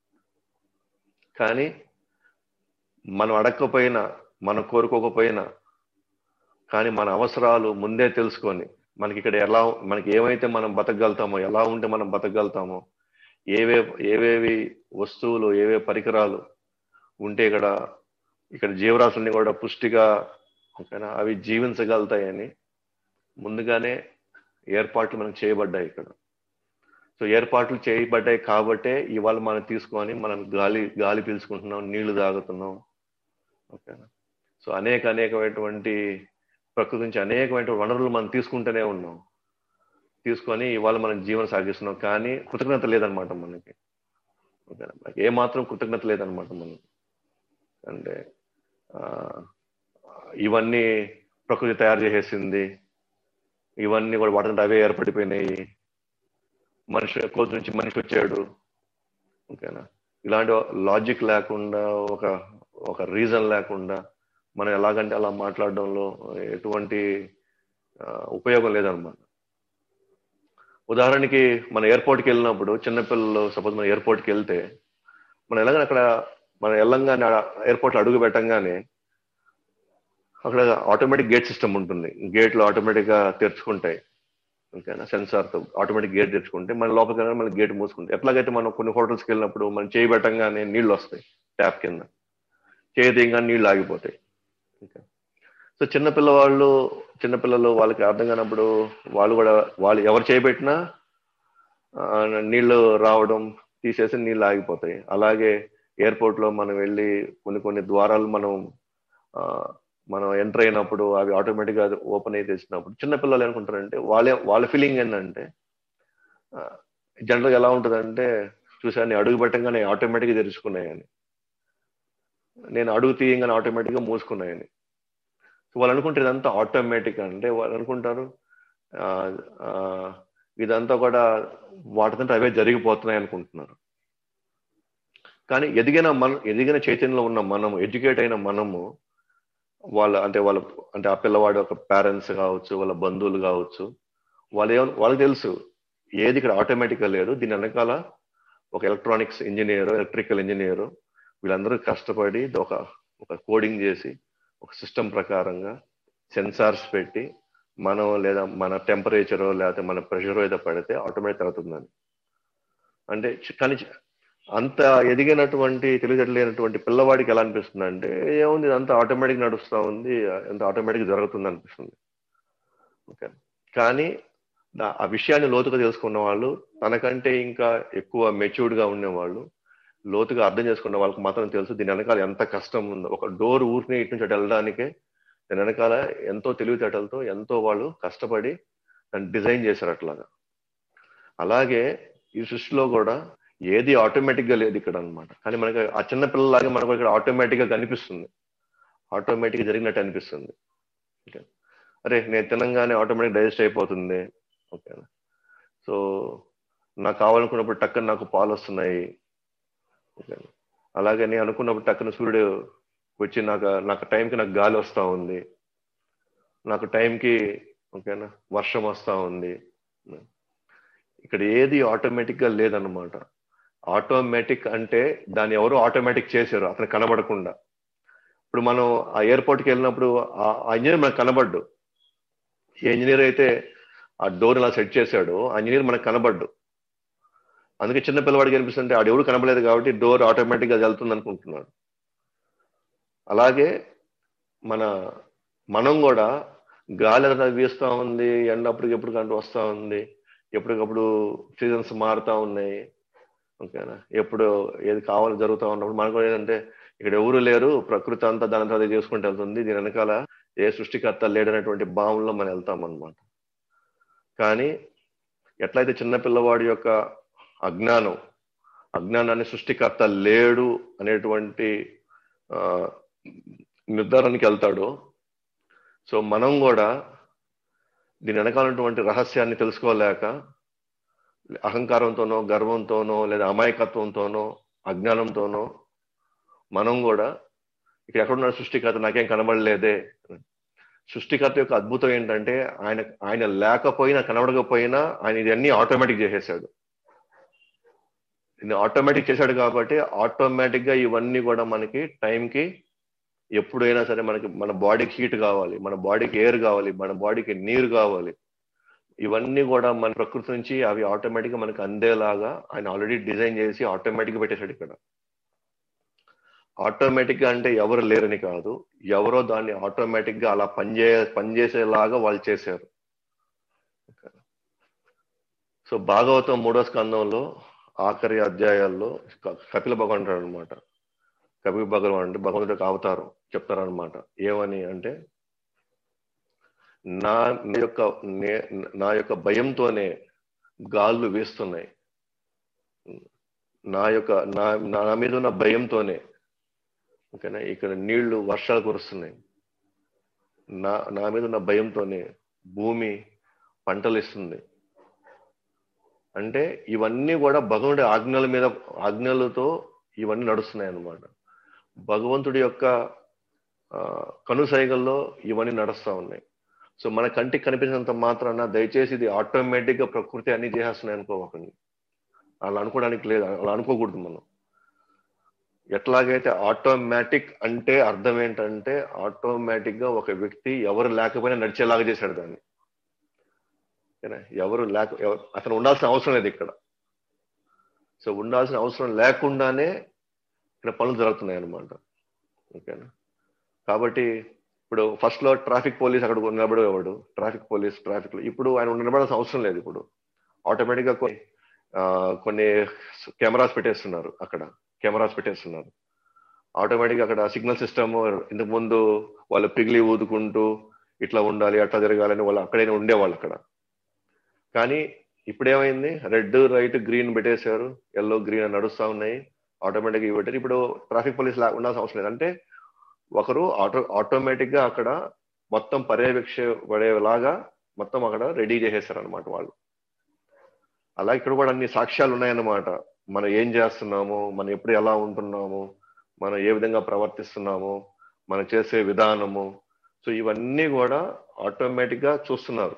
కానీ మనం అడగకపోయినా మనం కోరుకోకపోయినా కానీ మన అవసరాలు ముందే తెలుసుకొని మనకి ఇక్కడ ఎలా మనకి ఏమైతే మనం బతకగలుగుతామో ఎలా ఉంటే మనం బతకగలుగుతామో ఏవే ఏవేవి వస్తువులు ఏవే పరికరాలు ఉంటే ఇక్కడ ఇక్కడ జీవరాశుల్ని కూడా పుష్టిగా ఓకేనా అవి జీవించగలుగుతాయని ముందుగానే ఏర్పాట్లు మనకు చేయబడ్డాయి ఇక్కడ సో ఏర్పాట్లు చేయబడ్డాయి కాబట్టే ఇవాళ మనం తీసుకొని మనం గాలి గాలి పీల్చుకుంటున్నాం నీళ్లు తాగుతున్నాం ఓకేనా సో అనేక అనేకమైనటువంటి ప్రకృతి నుంచి అనేకమైన వనరులు మనం తీసుకుంటూనే ఉన్నాం తీసుకొని ఇవాళ మనం జీవనం సాగిస్తున్నాం కానీ కృతజ్ఞత లేదనమాట మనకి ఓకేనా మనకి ఏమాత్రం కృతజ్ఞత లేదనమాట మనకి అంటే ఇవన్నీ ప్రకృతి తయారు చేసేసింది ఇవన్నీ కూడా వాటి అవే ఏర్పడిపోయినాయి మనిషి కోతి నుంచి మనిషి వచ్చాడు ఓకేనా ఇలాంటి లాజిక్ లేకుండా ఒక ఒక రీజన్ లేకుండా మనం ఎలాగంటే అలా మాట్లాడడంలో ఎటువంటి ఉపయోగం లేదనమాట ఉదాహరణకి మన ఎయిర్పోర్ట్కి వెళ్ళినప్పుడు చిన్నపిల్లలు సపోజ్ మన ఎయిర్పోర్ట్కి వెళ్తే మనం ఎలాగని అక్కడ మనం వెళ్ళంగానే ఎయిర్పోర్ట్లో అడుగు పెట్టంగానే అక్కడ ఆటోమేటిక్ గేట్ సిస్టమ్ ఉంటుంది గేట్లు ఆటోమేటిక్గా తెరుచుకుంటాయి ఓకేనా సెన్సార్తో ఆటోమేటిక్ గేట్ తెరుచుకుంటే మన లోపలికి వెళ్ళగానే మన గేట్ మూసుకుంటాయి ఎట్లాగైతే మనం కొన్ని హోటల్స్కి వెళ్ళినప్పుడు మనం చేయి పెట్టంగానే నీళ్ళు వస్తాయి ట్యాప్ కింద చేయి తీయగానే నీళ్ళు ఆగిపోతాయి ఓకే సో చిన్నపిల్లవాళ్ళు చిన్నపిల్లలు వాళ్ళకి అర్థం కానప్పుడు వాళ్ళు కూడా వాళ్ళు ఎవరు చేయబెట్టినా నీళ్లు రావడం తీసేసి నీళ్ళు ఆగిపోతాయి అలాగే ఎయిర్పోర్ట్ లో మనం వెళ్ళి కొన్ని కొన్ని ద్వారాలు మనం మనం ఎంటర్ అయినప్పుడు అవి ఆటోమేటిక్ గా ఓపెన్ అయి తెచ్చినప్పుడు చిన్నపిల్లలు అనుకుంటారంటే వాళ్ళే వాళ్ళ ఫీలింగ్ ఏంటంటే జనరల్గా ఎలా ఉంటుందంటే చూసాను అడుగు పెట్టంగానే ఆటోమేటిక్గా తెరుచుకున్నాయని నేను అడుగు తీయంగానే ఆటోమేటిక్గా మూసుకున్నాయని వాళ్ళు అనుకుంటే ఇదంతా ఆటోమేటిక్ అంటే వాళ్ళు అనుకుంటారు ఇదంతా కూడా వాటితో అవే జరిగిపోతున్నాయి అనుకుంటున్నారు కానీ ఎదిగిన మన ఎదిగిన చైతన్యంలో ఉన్న మనము ఎడ్యుకేట్ అయిన మనము వాళ్ళ అంటే వాళ్ళ అంటే ఆ పిల్లవాడు ఒక పేరెంట్స్ కావచ్చు వాళ్ళ బంధువులు కావచ్చు వాళ్ళు ఏమో వాళ్ళకి తెలుసు ఏది ఇక్కడ ఆటోమేటిక్గా లేదు దీని వెనకాల ఒక ఎలక్ట్రానిక్స్ ఇంజనీర్ ఎలక్ట్రికల్ ఇంజనీర్ వీళ్ళందరూ కష్టపడి ఒక ఒక కోడింగ్ చేసి ఒక సిస్టమ్ ప్రకారంగా సెన్సార్స్ పెట్టి మనం లేదా మన టెంపరేచర్ లేకపోతే మన ప్రెషర్ ఏదో పడితే ఆటోమేటిక్ అవుతుందని అంటే కానీ అంత ఎదిగినటువంటి తెలివితేటలేనటువంటి పిల్లవాడికి ఎలా అనిపిస్తుంది అంటే ఏముంది ఇదంతా ఆటోమేటిక్ నడుస్తూ ఉంది ఎంత ఆటోమేటిక్ జరుగుతుంది అనిపిస్తుంది ఓకే కానీ ఆ విషయాన్ని లోతుగా తెలుసుకున్న వాళ్ళు తనకంటే ఇంకా ఎక్కువ మెచ్యూర్డ్గా ఉండేవాళ్ళు లోతుగా అర్థం చేసుకున్న వాళ్ళకి మాత్రం తెలుసు దీని వెనకాల ఎంత కష్టం ఉందో ఒక డోర్ ఊరిని ఇటు నుంచి వెళ్ళడానికే దాని వెనకాల ఎంతో తెలివితేటలతో ఎంతో వాళ్ళు కష్టపడి దాన్ని డిజైన్ చేశారు అట్లాగా అలాగే ఈ సృష్టిలో కూడా ఏది ఆటోమేటిక్ గా లేదు ఇక్కడ అనమాట కానీ మనకి ఆ చిన్న పిల్లలాగా మనకు ఇక్కడ ఆటోమేటిక్ గా కనిపిస్తుంది ఆటోమేటిక్ గా జరిగినట్టు అనిపిస్తుంది ఓకే అరే నేను తినంగానే ఆటోమేటిక్ డైజెస్ట్ అయిపోతుంది ఓకేనా సో నాకు కావాలనుకున్నప్పుడు టక్కన నాకు పాలు వస్తున్నాయి ఓకే అలాగే నేను అనుకున్నప్పుడు టక్కన సూర్యుడు వచ్చి నాకు నాకు టైంకి నాకు గాలి వస్తూ ఉంది నాకు టైంకి ఓకేనా వర్షం వస్తూ ఉంది ఇక్కడ ఏది ఆటోమేటిక్గా లేదన్నమాట ఆటోమేటిక్ అంటే దాన్ని ఎవరు ఆటోమేటిక్ చేశారు అతను కనబడకుండా ఇప్పుడు మనం ఆ ఎయిర్పోర్ట్కి వెళ్ళినప్పుడు ఆ ఇంజనీర్ మనకు కనబడ్డు ఏ ఇంజనీర్ అయితే ఆ డోర్ ఇలా సెట్ చేశాడో ఆ ఇంజనీర్ మనకు కనబడ్డు అందుకే చిన్న పిల్లవాడికి అనిపిస్తుంటే ఆడు ఎవరు కనబడలేదు కాబట్టి డోర్ ఆటోమేటిక్గా వెళ్తుంది అనుకుంటున్నాడు అలాగే మన మనం కూడా గాలి అంతా వీస్తూ ఉంది ఎండ అప్పటికెప్పుడు కంటూ వస్తూ ఉంది ఎప్పటికప్పుడు సీజన్స్ మారుతూ ఉన్నాయి ఓకేనా ఎప్పుడు ఏది కావాలో జరుగుతూ ఉన్నప్పుడు మనకు ఏంటంటే ఇక్కడ ఎవరు లేరు ప్రకృతి అంతా దాని తర్వాత చేసుకుంటూ వెళ్తుంది దీని వెనకాల ఏ సృష్టికర్త లేడనేటువంటి భావంలో మనం వెళ్తాం అనమాట కానీ ఎట్లయితే చిన్న పిల్లవాడి యొక్క అజ్ఞానం అజ్ఞానాన్ని సృష్టికర్త లేడు అనేటువంటి నిర్ధారణకి వెళ్తాడో సో మనం కూడా దీని వెనకాలన్నటువంటి రహస్యాన్ని తెలుసుకోలేక అహంకారంతోనో గర్వంతోనో లేదా అమాయకత్వంతోనో అజ్ఞానంతోనో మనం కూడా ఇక్కడ ఎక్కడున్న సృష్టికర్త నాకేం కనబడలేదే సృష్టికర్త యొక్క అద్భుతం ఏంటంటే ఆయన ఆయన లేకపోయినా కనబడకపోయినా ఆయన ఇదన్నీ ఆటోమేటిక్ చేసేసాడు ఇది ఆటోమేటిక్ చేశాడు కాబట్టి ఆటోమేటిక్ గా ఇవన్నీ కూడా మనకి టైంకి ఎప్పుడైనా సరే మనకి మన బాడీకి హీట్ కావాలి మన బాడీకి ఎయిర్ కావాలి మన బాడీకి నీరు కావాలి ఇవన్నీ కూడా మన ప్రకృతి నుంచి అవి ఆటోమేటిక్ గా మనకు అందేలాగా ఆయన ఆల్రెడీ డిజైన్ చేసి ఆటోమేటిక్ గా పెట్టేశాడు ఇక్కడ ఆటోమేటిక్ గా అంటే ఎవరు లేరని కాదు ఎవరో దాన్ని ఆటోమేటిక్ గా అలా పనిచే పనిచేసేలాగా వాళ్ళు చేశారు సో భాగవతం మూడో స్కందంలో ఆఖరి అధ్యాయాల్లో క- కపిల భగవాన్ అంటాడు అనమాట కపిల భగవాన్ అంటే భగవంతుడికి అవతారం చెప్తారనమాట ఏమని అంటే నా నా యొక్క నే- నా యొక్క భయంతోనే గాళ్ళు వేస్తున్నాయి నా యొక్క నా నా మీద ఉన్న భయంతోనే ఓకేనా ఇక్కడ నీళ్లు వర్షాలు కురుస్తున్నాయి నా నా మీద ఉన్న భయంతోనే భూమి పంటలు ఇస్తుంది అంటే ఇవన్నీ కూడా భగవంతుడి ఆజ్ఞల మీద ఆజ్ఞలతో ఇవన్నీ నడుస్తున్నాయి అన్నమాట భగవంతుడి యొక్క ఆ, కనుసైగల్లో ఇవన్నీ నడుస్తా ఉన్నాయి సో మన కంటికి కనిపించినంత మాత్రాన దయచేసి ఇది ఆటోమేటిక్ గా ప్రకృతి అన్ని చేసేస్తున్నాయి అనుకోకండి అలా అనుకోవడానికి లేదు అలా అనుకోకూడదు మనం ఎట్లాగైతే ఆటోమేటిక్ అంటే అర్థం ఏంటంటే ఆటోమేటిక్ గా ఒక వ్యక్తి ఎవరు లేకపోయినా నడిచేలాగా చేశాడు దాన్ని ఓకేనా? ఎవరు లేక ఎవ- అతను ఉండాల్సిన అవసరం లేదు ఇక్కడ సో ఉండాల్సిన అవసరం లేకుండానే ఇక్కడ పనులు జరుగుతున్నాయి అన్నమాట ఓకేనా కాబట్టి ఇప్పుడు ఫస్ట్ లో ట్రాఫిక్ పోలీస్ అక్కడ నిలబడేవాడు ట్రాఫిక్ పోలీస్ ట్రాఫిక్ లో ఇప్పుడు ఆయన నిలబడాల్సిన అవసరం లేదు ఇప్పుడు ఆటోమేటిక్ గా కొన్ని ఆ, కొన్ని కెమెరాస్ పెట్టేస్తున్నారు అక్కడ కెమెరాస్ పెట్టేస్తున్నారు ఆటోమేటిక్ అక్కడ సిగ్నల్ సిస్టమ్ ఇంతకు ముందు వాళ్ళు పిగిలి ఊదుకుంటూ ఇట్లా ఉండాలి అట్లా జరగాలని వాళ్ళు అక్కడే ఉండేవాళ్ళు అక్కడ కానీ ఇప్పుడు ఏమైంది రెడ్ రైట్ గ్రీన్ పెట్టేశారు ఎల్లో గ్రీన్ అని నడుస్తా ఉన్నాయి ఆటోమేటిక్ ఇవి పెట్టారు ఇప్పుడు ట్రాఫిక్ పోలీస్ లా ఉండాల్సిన అవసరం లేదు అంటే ఒకరు ఆటో ఆటోమేటిక్ గా అక్కడ మొత్తం పర్యవేక్ష పడేలాగా మొత్తం అక్కడ రెడీ చేసేస్తారు అనమాట వాళ్ళు అలా ఇక్కడ కూడా అన్ని సాక్ష్యాలు ఉన్నాయన్నమాట మనం ఏం చేస్తున్నాము మనం ఎప్పుడు ఎలా ఉంటున్నాము మనం ఏ విధంగా ప్రవర్తిస్తున్నాము మనం చేసే విధానము సో ఇవన్నీ కూడా ఆటోమేటిక్ గా చూస్తున్నారు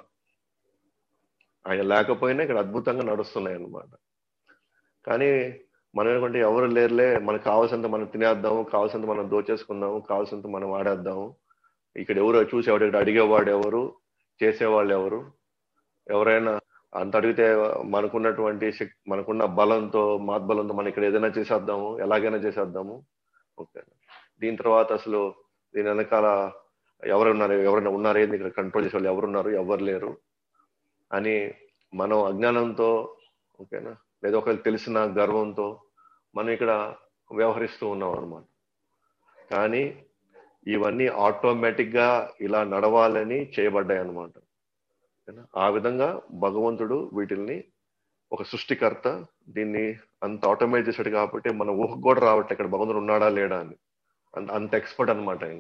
ఆయన లేకపోయినా ఇక్కడ అద్భుతంగా నడుస్తున్నాయి అన్నమాట కానీ మనం ఏంటంటే ఎవరు లేరులే మనకు కావాల్సినంత మనం తినేద్దాము కావాల్సినంత మనం దోచేసుకుందాము కావాల్సినంత మనం వాడేద్దాము ఇక్కడ ఎవరు చూసి ఎవరు ఇక్కడ అడిగేవాడు ఎవరు చేసేవాళ్ళు ఎవరు ఎవరైనా అంత అడిగితే మనకున్నటువంటి శక్తి మనకున్న బలంతో మాత్బలంతో మనం ఇక్కడ ఏదైనా చేసేద్దాము ఎలాగైనా చేసేద్దాము ఓకే దీని తర్వాత అసలు దీని వెనకాల ఎవరు ఉన్నారు ఎవరైనా ఉన్నారే ఇక్కడ కంట్రోల్ చేసే వాళ్ళు ఎవరున్నారు ఎవరు లేరు అని మనం అజ్ఞానంతో ఓకేనా లేదా ఒకవేళ తెలిసిన గర్వంతో మనం ఇక్కడ వ్యవహరిస్తూ ఉన్నాం అనమాట కానీ ఇవన్నీ ఆటోమేటిక్ గా ఇలా నడవాలని చేయబడ్డాయి అనమాట ఆ విధంగా భగవంతుడు వీటిల్ని ఒక సృష్టికర్త దీన్ని అంత ఆటోమేట్ చేశాడు కాబట్టి మన ఊహకు కూడా రావట్లే ఇక్కడ భగవంతుడు ఉన్నాడా లేడా అని అంత అంత ఎక్స్పర్ట్ అనమాట ఆయన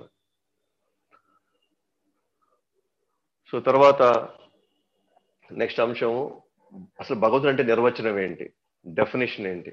సో తర్వాత నెక్స్ట్ అంశం అసలు భగవంతుడు అంటే నిర్వచనం ఏంటి డెఫినేషన్ ఏంటి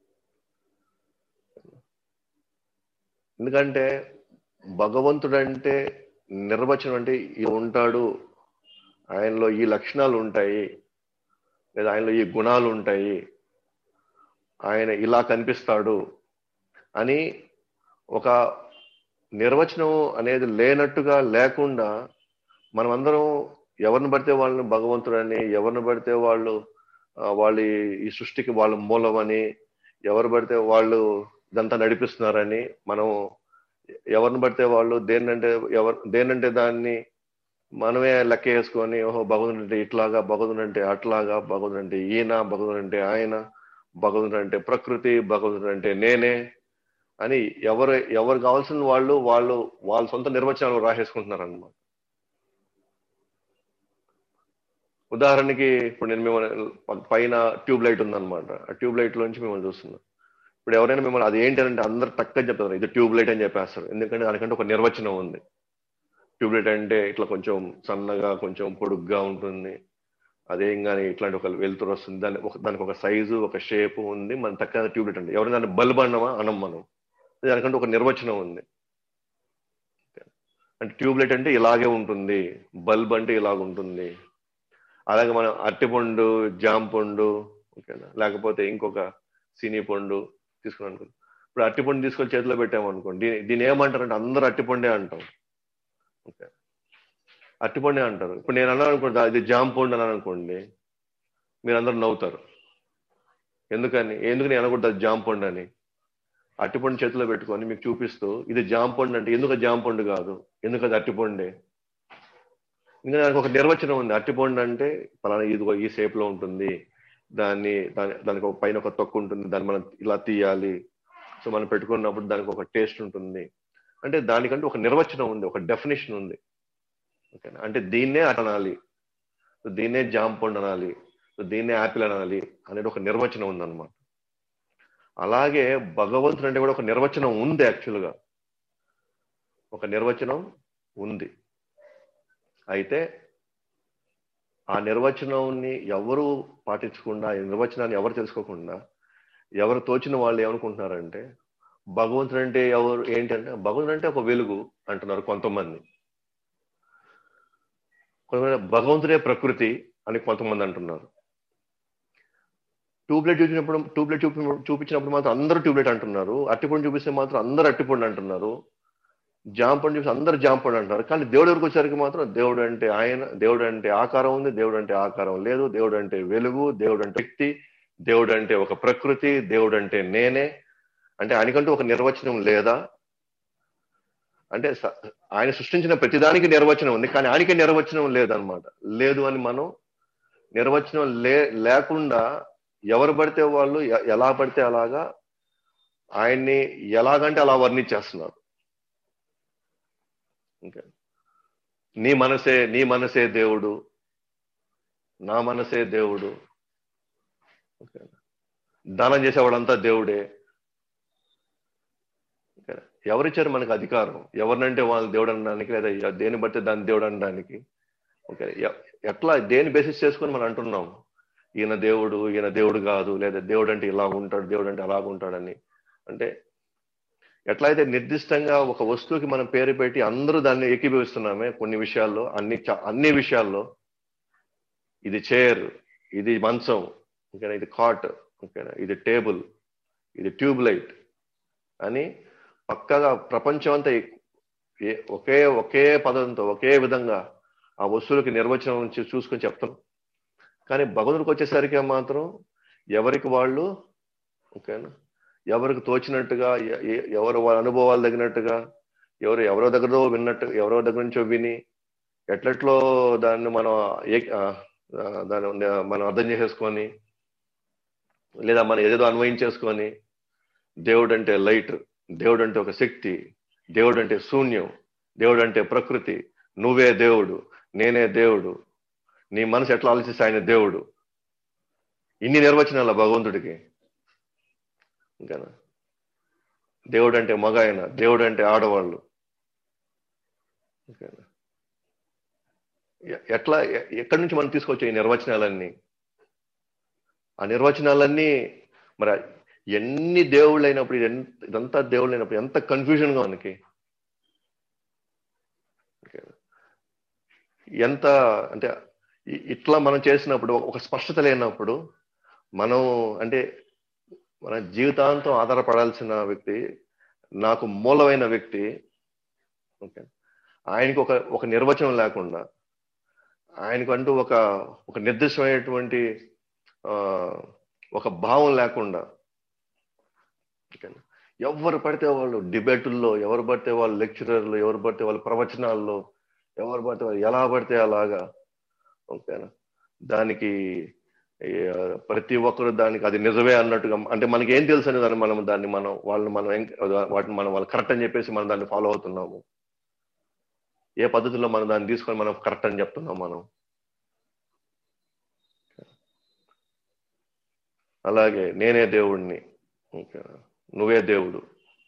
ఎందుకంటే భగవంతుడు అంటే నిర్వచనం అంటే ఇలా ఉంటాడు ఆయనలో ఈ లక్షణాలు ఉంటాయి లేదా ఆయనలో ఈ గుణాలు ఉంటాయి ఆయన ఇలా కనిపిస్తాడు అని ఒక నిర్వచనం అనేది లేనట్టుగా లేకుండా మనమందరం ఎవరిని పడితే వాళ్ళని భగవంతుడని ఎవరిని పడితే వాళ్ళు ఆ, వాళ్ళ ఈ- ఈ సృష్టికి వాళ్ళ మూలమని ఎవరు పడితే వాళ్ళు ఇదంతా నడిపిస్తున్నారని మనం ఎవరిని పడితే వాళ్ళు దేన్నంటే ఎవరు దేన్నంటే దాన్ని మనమే లెక్క వేసుకొని ఓహో భగవంతుడు అంటే ఇట్లాగా భగవంతుడు అంటే అట్లాగా భగవంతుడు అంటే ఈయన భగవంతుడు అంటే ఆయన భగవంతుడు అంటే ప్రకృతి భగవంతుడు అంటే నేనే అని ఎవరు ఎవరు కావాల్సిన వాళ్ళు వాళ్ళు వాళ్ళ సొంత నిర్వచనాలు రాసేసుకుంటున్నారు అన్నమాట ఉదాహరణకి ఇప్పుడు నేను మిమ్మల్ని పైన ట్యూబ్ లైట్ ఉందన్నమాట ఆ ట్యూబ్ లైట్ లోంచి మిమ్మల్ని చూస్తున్నాం ఇప్పుడు ఎవరైనా మిమ్మల్ని అది ఏంటి అంటే అందరు టక్కని చెప్తారు ఇది ట్యూబ్ లైట్ అని చెప్పేస్తారు ఎందుకంటే దానికంటే ఒక నిర్వచనం ఉంది ట్యూబ్ లైట్ అంటే ఇట్లా కొంచెం సన్నగా కొంచెం పొడుగ్గా ఉంటుంది అదేం కానీ ఇట్లాంటి ఒక వెలుతురు వస్తుంది దాని ఒక దానికి ఒక సైజు ఒక షేప్ ఉంది మన తక్కువ ట్యూబ్ లైట్ అంటే ఎవరైనా దాన్ని బల్బ్ అన్నమా అనం మనం దానికంటే ఒక నిర్వచనం ఉంది అంటే ట్యూబ్ లైట్ అంటే ఇలాగే ఉంటుంది బల్బ్ అంటే ఇలాగ ఉంటుంది అలాగే మనం అరటిపండు జామ పండు ఓకేనా లేకపోతే ఇంకొక సినీ పండు తీసుకున్నాం అనుకో ఇప్పుడు అరటిపండు తీసుకొని చేతిలో పెట్టాము అనుకోండి దీని దీని ఏమంటారంటే అందరూ అరటిపండే అంటాం ఓకే అట్టిపండే అంటారు ఇప్పుడు నేను అన్నాను అనుకోండి ఇది జామ్ పండు అన్నాను అనుకోండి మీరు అందరు నవ్వుతారు ఎందుకని ఎందుకు నేను అనకూడదు అది జామ్ పండు అని అట్టిపండు చేతిలో పెట్టుకొని మీకు చూపిస్తూ ఇది జామ్ పండు అంటే ఎందుకు అది జామ్ పండు కాదు ఎందుకు అది అట్టిపండే ఇంకా దానికి ఒక నిర్వచనం ఉంది అట్టిపండు అంటే పలానా ఇది ఈ షేప్ లో ఉంటుంది దాన్ని దాని దానికి ఒక పైన ఒక తొక్కు ఉంటుంది దాన్ని మనం ఇలా తీయాలి సో మనం పెట్టుకున్నప్పుడు దానికి ఒక టేస్ట్ ఉంటుంది అంటే దానికంటే ఒక నిర్వచనం ఉంది ఒక డెఫినేషన్ ఉంది ఓకేనా అంటే దీన్నే అనాలి దీన్నే జామ్ పండు అనాలి దీన్నే యాపిల్ అనాలి అనేది ఒక నిర్వచనం ఉందన్నమాట అలాగే భగవంతుడు అంటే కూడా ఒక నిర్వచనం ఉంది యాక్చువల్గా ఒక నిర్వచనం ఉంది అయితే ఆ నిర్వచనాన్ని ఎవరు పాటించకుండా ఆ నిర్వచనాన్ని ఎవరు తెలుసుకోకుండా ఎవరు తోచిన వాళ్ళు ఏమనుకుంటున్నారంటే భగవంతుడు అంటే ఎవరు ఏంటంటే భగవంతుడు అంటే ఒక వెలుగు అంటున్నారు కొంతమంది కొంతమంది భగవంతుడే ప్రకృతి అని కొంతమంది అంటున్నారు ట్యూబ్లైట్ చూపించినప్పుడు ట్యూబ్లైట్ చూపి చూపించినప్పుడు మాత్రం అందరూ ట్యూబ్లైట్ అంటున్నారు అట్టిపండు చూపిస్తే మాత్రం అందరూ అట్టిపండు అంటున్నారు జామ పండు చూసి అందరు జామ పండు అంటారు కానీ దేవుడు వరకు వచ్చేసరికి మాత్రం దేవుడు అంటే ఆయన దేవుడు అంటే ఆకారం ఉంది దేవుడు అంటే ఆకారం లేదు దేవుడు అంటే వెలుగు దేవుడు అంటే వ్యక్తి దేవుడు అంటే ఒక ప్రకృతి దేవుడు అంటే నేనే అంటే ఆయనకంటూ ఒక నిర్వచనం లేదా అంటే ఆయన సృష్టించిన ప్రతిదానికి నిర్వచనం ఉంది కానీ ఆయనకే నిర్వచనం లేదనమాట లేదు అని మనం నిర్వచనం లే లేకుండా ఎవరు పడితే వాళ్ళు ఎలా పడితే అలాగా ఆయన్ని ఎలాగంటే అలా వర్ణించేస్తున్నారు ఇంకా నీ మనసే నీ మనసే దేవుడు నా మనసే దేవుడు దానం చేసేవాడంతా దేవుడే ఎవరిచ్చారు మనకు అధికారం ఎవరినంటే వాళ్ళు దేవుడు అనడానికి లేదా దేని బట్టి దాన్ని దేవుడు అనడానికి ఓకే ఎట్లా దేని బేసిస్ చేసుకొని మనం అంటున్నాం ఈయన దేవుడు ఈయన దేవుడు కాదు లేదా దేవుడు అంటే ఇలా ఉంటాడు దేవుడు అంటే అలాగ ఉంటాడని అంటే ఎట్లా అయితే నిర్దిష్టంగా ఒక వస్తువుకి మనం పేరు పెట్టి అందరూ దాన్ని ఏకీభవిస్తున్నామే కొన్ని విషయాల్లో అన్ని అన్ని విషయాల్లో ఇది చైర్ ఇది మంచం ఓకేనా ఇది కాట్ ఓకేనా ఇది టేబుల్ ఇది ట్యూబ్ లైట్ అని పక్కగా ప్రపంచం అంతా ఒకే ఒకే పదంతో ఒకే విధంగా ఆ వస్తువులకి నిర్వచనం చూసుకొని చెప్తాం కానీ భగవంతుడికి వచ్చేసరికి మాత్రం ఎవరికి వాళ్ళు ఓకేనా ఎవరికి తోచినట్టుగా ఎవరు వాళ్ళ అనుభవాలు తగినట్టుగా ఎవరు ఎవరో దగ్గర విన్నట్టు ఎవరో దగ్గర నుంచో విని ఎట్లట్లో దాన్ని మనం ఏ దాన్ని మనం అర్థం చేసేసుకొని లేదా మనం ఏదేదో అన్వయించేసుకొని దేవుడు అంటే లైట్ దేవుడు అంటే ఒక శక్తి దేవుడు అంటే శూన్యం దేవుడు అంటే ప్రకృతి నువ్వే దేవుడు నేనే దేవుడు నీ మనసు ఎట్లా ఆలోచిస్తే ఆయన దేవుడు ఇన్ని నిర్వచనాల భగవంతుడికి ఇంకానా దేవుడు అంటే మగ ఆయన దేవుడు అంటే ఆడవాళ్ళు ఓకేనా ఎట్లా ఎక్కడి నుంచి మనం తీసుకొచ్చే ఈ నిర్వచనాలన్నీ ఆ నిర్వచనాలన్నీ మరి ఎన్ని దేవుళ్ళు అయినప్పుడు ఇదంతా దేవుళ్ళు అయినప్పుడు ఎంత కన్ఫ్యూజన్ గా మనకి ఎంత అంటే ఇట్లా మనం చేసినప్పుడు ఒక స్పష్టత లేనప్పుడు మనం అంటే మన జీవితాంతం ఆధారపడాల్సిన వ్యక్తి నాకు మూలమైన వ్యక్తి ఓకే ఆయనకు ఒక ఒక నిర్వచనం లేకుండా ఆయనకు అంటూ ఒక ఒక నిర్దిష్టమైనటువంటి ఒక భావం లేకుండా ఎవరు పడితే వాళ్ళు డిబేటుల్లో ఎవరు పడితే వాళ్ళు లెక్చరర్లు ఎవరు పడితే వాళ్ళు ప్రవచనాల్లో ఎవరు పడితే వాళ్ళు ఎలా పడితే అలాగా ఓకేనా దానికి ప్రతి ఒక్కరు దానికి అది నిజమే అన్నట్టుగా అంటే మనకి ఏం తెలుసు అని దాన్ని మనం దాన్ని మనం వాళ్ళని మనం వాటిని మనం వాళ్ళు కరెక్ట్ అని చెప్పేసి మనం దాన్ని ఫాలో అవుతున్నాము ఏ పద్ధతిలో మనం దాన్ని తీసుకొని మనం కరెక్ట్ అని చెప్తున్నాం మనం అలాగే నేనే దేవుడిని నువ్వే దేవుడు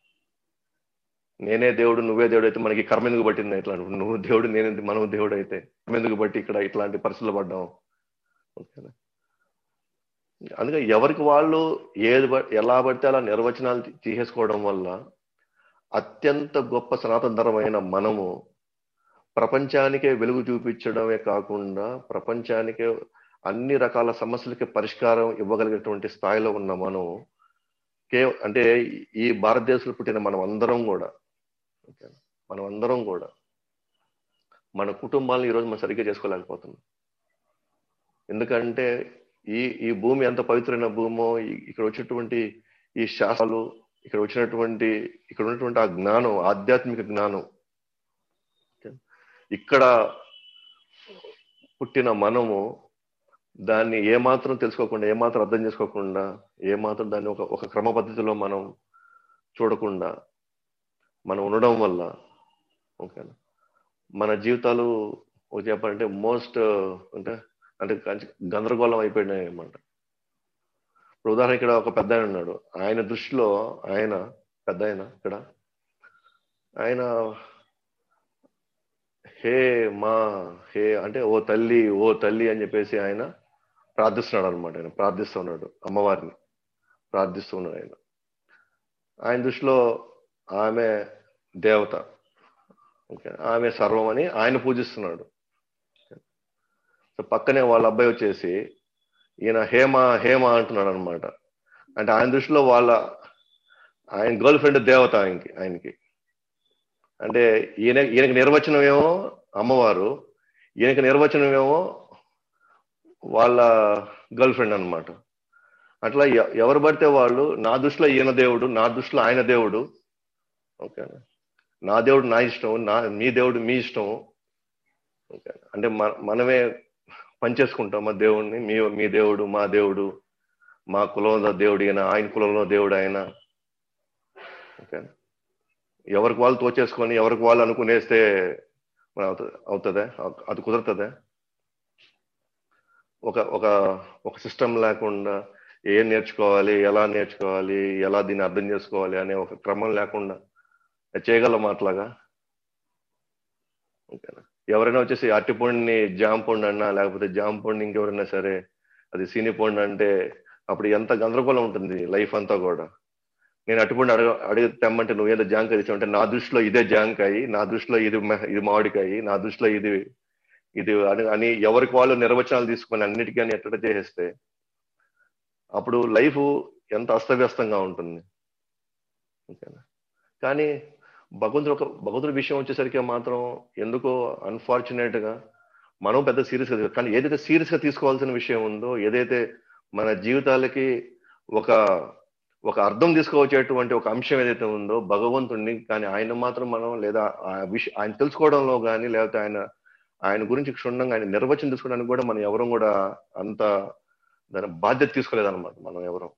నేనే దేవుడు నువ్వే దేవుడు అయితే మనకి కర్మ ఎందుకు పట్టింది ఇట్లా నువ్వు దేవుడు నేనే మనం దేవుడు అయితే కర్మ ఎందుకు బట్టి ఇక్కడ ఇట్లాంటి పరిస్థితులు పడ్డాం ఓకేనా అందుకే ఎవరికి వాళ్ళు ఏది ఎలా పడితే అలా నిర్వచనాలు తీసేసుకోవడం వల్ల అత్యంత గొప్ప సనాతనధరమైన మనము ప్రపంచానికే వెలుగు చూపించడమే కాకుండా ప్రపంచానికే అన్ని రకాల సమస్యలకి పరిష్కారం ఇవ్వగలిగేటువంటి స్థాయిలో ఉన్న మనం కే అంటే ఈ భారతదేశంలో పుట్టిన మనం అందరం కూడా మనం అందరం కూడా మన కుటుంబాలను ఈరోజు మనం సరిగ్గా చేసుకోలేకపోతున్నాం ఎందుకంటే ఈ ఈ భూమి ఎంత పవిత్రమైన భూమో ఈ- ఇక్కడ వచ్చినటువంటి ఈ శాస్త్రాలు ఇక్కడ వచ్చినటువంటి ఇక్కడ ఉన్నటువంటి ఆ జ్ఞానం ఆధ్యాత్మిక జ్ఞానం ఇక్కడ పుట్టిన మనము దాన్ని ఏమాత్రం తెలుసుకోకుండా ఏమాత్రం అర్థం చేసుకోకుండా ఏమాత్రం దాన్ని ఒక ఒక క్రమ పద్ధతిలో మనం చూడకుండా మనం ఉండడం వల్ల ఓకేనా మన జీవితాలు ఒక చెప్పాలంటే మోస్ట్ అంటే అంటే కంచి- గందరగోళం అయిపోయినాయి అన్నమాట ఇప్పుడు ఉదాహరణ ఇక్కడ ఒక పెద్ద ఆయన ఉన్నాడు ఆయన దృష్టిలో ఆయన పెద్ద ఆయన ఇక్కడ ఆయన హే మా హే అంటే ఓ తల్లి ఓ తల్లి అని చెప్పేసి ఆయన ప్రార్థిస్తున్నాడు అనమాట ఆయన ప్రార్థిస్తున్నాడు అమ్మవారిని ప్రార్థిస్తున్నాడు ఆయన ఆయన దృష్టిలో ఆమె దేవత ఓకే ఆమె సర్వం అని ఆయన పూజిస్తున్నాడు సో పక్కనే వాళ్ళ అబ్బాయి వచ్చేసి ఈయన హేమ హేమ అంటున్నాడు అనమాట అంటే ఆయన దృష్టిలో వాళ్ళ ఆయన గర్ల్ ఫ్రెండ్ దేవత ఆయనకి ఆయనకి అంటే ఈయన ఈయనకి నిర్వచనం ఏమో అమ్మవారు ఈయనకి నిర్వచనం ఏమో వాళ్ళ గర్ల్ ఫ్రెండ్ అనమాట అట్లా ఎ- ఎవరు పడితే వాళ్ళు నా దృష్టిలో ఈయన దేవుడు నా దృష్టిలో ఆయన దేవుడు ఓకే నా దేవుడు నా ఇష్టం నా మీ దేవుడు మీ ఇష్టం ఓకే అంటే మన మనమే పనిచేసుకుంటాం మా దేవుడిని మీ మీ దేవుడు మా దేవుడు మా కులంలో దేవుడు ఈయన ఆయన కులంలో దేవుడు ఆయన ఓకే ఎవరికి వాళ్ళు తోచేసుకొని ఎవరికి వాళ్ళు అనుకునేస్తే మరి అవుత- అవుతుందా అది కుదురుతుందా ఒక ఒక ఒక సిస్టమ్ లేకుండా ఏం నేర్చుకోవాలి ఎలా నేర్చుకోవాలి ఎలా దీన్ని అర్థం చేసుకోవాలి అనే ఒక క్రమం లేకుండా చేయగలం అట్లాగా ఓకేనా ఎవరైనా వచ్చేసి అరటిపండుని జామ పండు అన్నా లేకపోతే జామ పండు ఇంకెవరైనా సరే అది సీని పండు అంటే అప్పుడు ఎంత గందరగోళం ఉంటుంది లైఫ్ అంతా కూడా నేను అటుపండు అడగ అడిగి తెమ్మంటే నువ్వేదో జాంకాయ తెచ్చావు అంటే నా దృష్టిలో ఇదే జాంకాయ నా దృష్టిలో ఇది మె- ఇది మామిడికాయ నా దృష్టిలో ఇది ఇది అని అని ఎవరికి వాళ్ళు నిర్వచనాలు తీసుకొని అన్నిటికీ అని ఎట్ట చేసేస్తే అప్పుడు లైఫ్ ఎంత అస్తవ్యస్తంగా ఉంటుంది ఓకేనా కానీ భగవంతుడు ఒక భగవంతుడి విషయం వచ్చేసరికి మాత్రం ఎందుకో అన్ఫార్చునేట్ గా మనం పెద్ద సీరియస్ గా కానీ ఏదైతే సీరియస్ గా తీసుకోవాల్సిన విషయం ఉందో ఏదైతే మన జీవితాలకి ఒక ఒక అర్థం తీసుకోవచ్చేటువంటి ఒక అంశం ఏదైతే ఉందో భగవంతుడిని కానీ ఆయన మాత్రం మనం లేదా ఆ విషయం ఆయన తెలుసుకోవడంలో కానీ లేకపోతే ఆయన ఆయన గురించి క్షుణ్ణంగా ఆయన నిర్వచనం తీసుకోవడానికి కూడా మనం ఎవరం కూడా అంత దాని బాధ్యత తీసుకోలేదన్నమాట మనం ఎవరం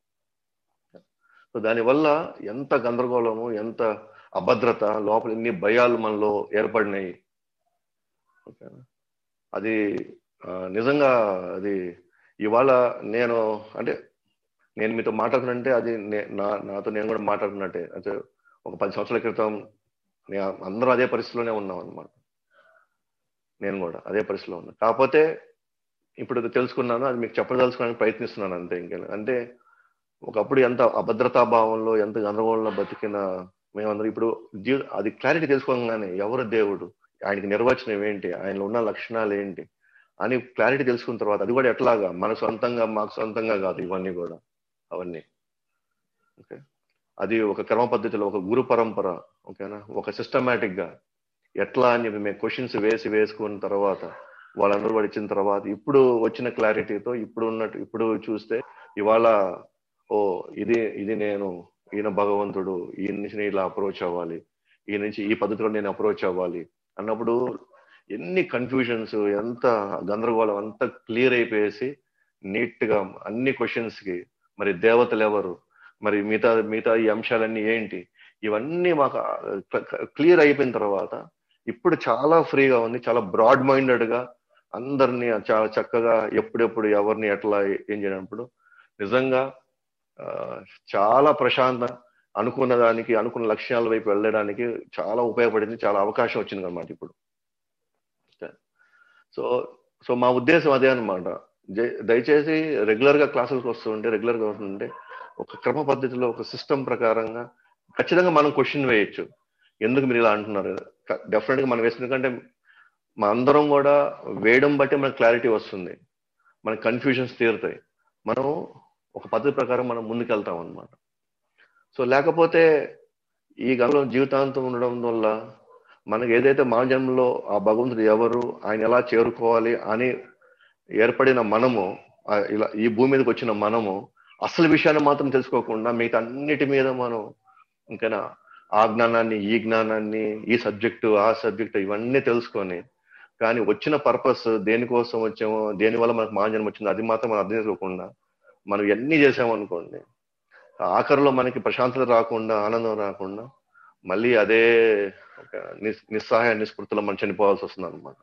సో దానివల్ల ఎంత గందరగోళము ఎంత అభద్రత లోపల ఎన్ని భయాలు మనలో ఏర్పడినాయి ఓకేనా? అది ఆ, నిజంగా అది ఇవాళ నేను అంటే నేను మీతో మాట్లాడుతున్నంటే అది నే- నా నాతో నేను కూడా మాట్లాడుతున్నట్టే అంటే ఒక పది సంవత్సరాల క్రితం నే- అందరూ అదే పరిస్థితిలోనే ఉన్నాం అనమాట నేను కూడా అదే పరిస్థితిలో ఉన్నా కాకపోతే ఇప్పుడు అది తెలుసుకున్నాను అది మీకు చెప్పదలుచుకోవడానికి ప్రయత్నిస్తున్నాను అంతే ఇంకే అంటే ఒకప్పుడు ఎంత అభద్రతా భావంలో ఎంత గందరగోళంలో బతికిన మేమందరం ఇప్పుడు జీవ అది క్లారిటీ తెలుసుకోగానే ఎవరు దేవుడు ఆయనకి నిర్వచనం ఏంటి ఆయనలో ఉన్న లక్షణాలు ఏంటి అని క్లారిటీ తెలుసుకున్న తర్వాత అది కూడా ఎట్లాగా మన సొంతంగా మాకు సొంతంగా కాదు ఇవన్నీ కూడా అవన్నీ ఓకే అది ఒక క్రమ పద్ధతిలో ఒక గురు పరంపర ఓకేనా ఒక సిస్టమేటిక్ గా ఎట్లా అని చెప్పి మేము క్వశ్చన్స్ వేసి వేసుకున్న తర్వాత వాళ్ళందరూ కూడా ఇచ్చిన తర్వాత ఇప్పుడు వచ్చిన క్లారిటీతో ఇప్పుడు ఉన్నట్టు ఇప్పుడు చూస్తే ఇవాళ ఓ ఇది ఇది నేను ఈయన భగవంతుడు ఈయన నుంచి నేను ఇలా అప్రోచ్ అవ్వాలి ఈ నుంచి ఈ పద్ధతిలో నేను అప్రోచ్ అవ్వాలి అన్నప్పుడు ఎన్ని కన్ఫ్యూజన్స్ ఎంత గందరగోళం అంతా క్లియర్ అయిపోయేసి నీట్ గా అన్ని క్వశ్చన్స్ కి మరి దేవతలు ఎవరు మరి మిగతా మిగతా ఈ అంశాలన్నీ ఏంటి ఇవన్నీ మాకు క్లియర్ అయిపోయిన తర్వాత ఇప్పుడు చాలా ఫ్రీగా ఉంది చాలా బ్రాడ్ మైండెడ్ గా అందరినీ చాలా చక్కగా ఎప్పుడెప్పుడు ఎవరిని ఎట్లా ఏం చేయనప్పుడు నిజంగా ఆ, చాలా ప్రశాంత అనుకున్న దానికి అనుకున్న లక్ష్యాల వైపు వెళ్ళడానికి చాలా ఉపయోగపడింది చాలా అవకాశం వచ్చింది అనమాట ఇప్పుడు సో సో మా ఉద్దేశం అదే అనమాట దయచేసి రెగ్యులర్ గా క్లాసులకు వస్తుంటే రెగ్యులర్ గా వస్తుంటే ఒక క్రమ పద్ధతిలో ఒక సిస్టమ్ ప్రకారంగా ఖచ్చితంగా మనం క్వశ్చన్ వేయొచ్చు ఎందుకు మీరు ఇలా అంటున్నారు డెఫినెట్ గా మనం వేసిన ఎందుకంటే మా అందరం కూడా వేయడం బట్టి మనకు క్లారిటీ వస్తుంది మనకు కన్ఫ్యూజన్స్ తీరుతాయి మనం ఒక పద్ధతి ప్రకారం మనం ముందుకెళ్తాం అనమాట సో లేకపోతే ఈ గంలో జీవితాంతం ఉండడం వల్ల మనకి ఏదైతే మానజన్మలో ఆ భగవంతుడు ఎవరు ఆయన ఎలా చేరుకోవాలి అని ఏర్పడిన మనము ఆ ఇలా ఈ భూమి మీదకి వచ్చిన మనము అసలు విషయాన్ని మాత్రం తెలుసుకోకుండా మిగతా అన్నిటి మీద మనం ఇంకా ఆ జ్ఞానాన్ని ఈ జ్ఞానాన్ని ఈ సబ్జెక్టు ఆ సబ్జెక్టు ఇవన్నీ తెలుసుకొని కానీ వచ్చిన పర్పస్ దేనికోసం వచ్చామో దేని వల్ల మనకు మానజన్మ వచ్చిందో అది మాత్రం మనం అర్థం చేసుకోకుండా మనం ఎన్ని చేసామనుకోండి ఆఖరిలో మనకి ప్రశాంతత రాకుండా ఆనందం రాకుండా మళ్ళీ అదే ఒక నిస్ నిస్సహాయ నిస్పృతిలో మనం చనిపోవాల్సి వస్తుంది అనమాట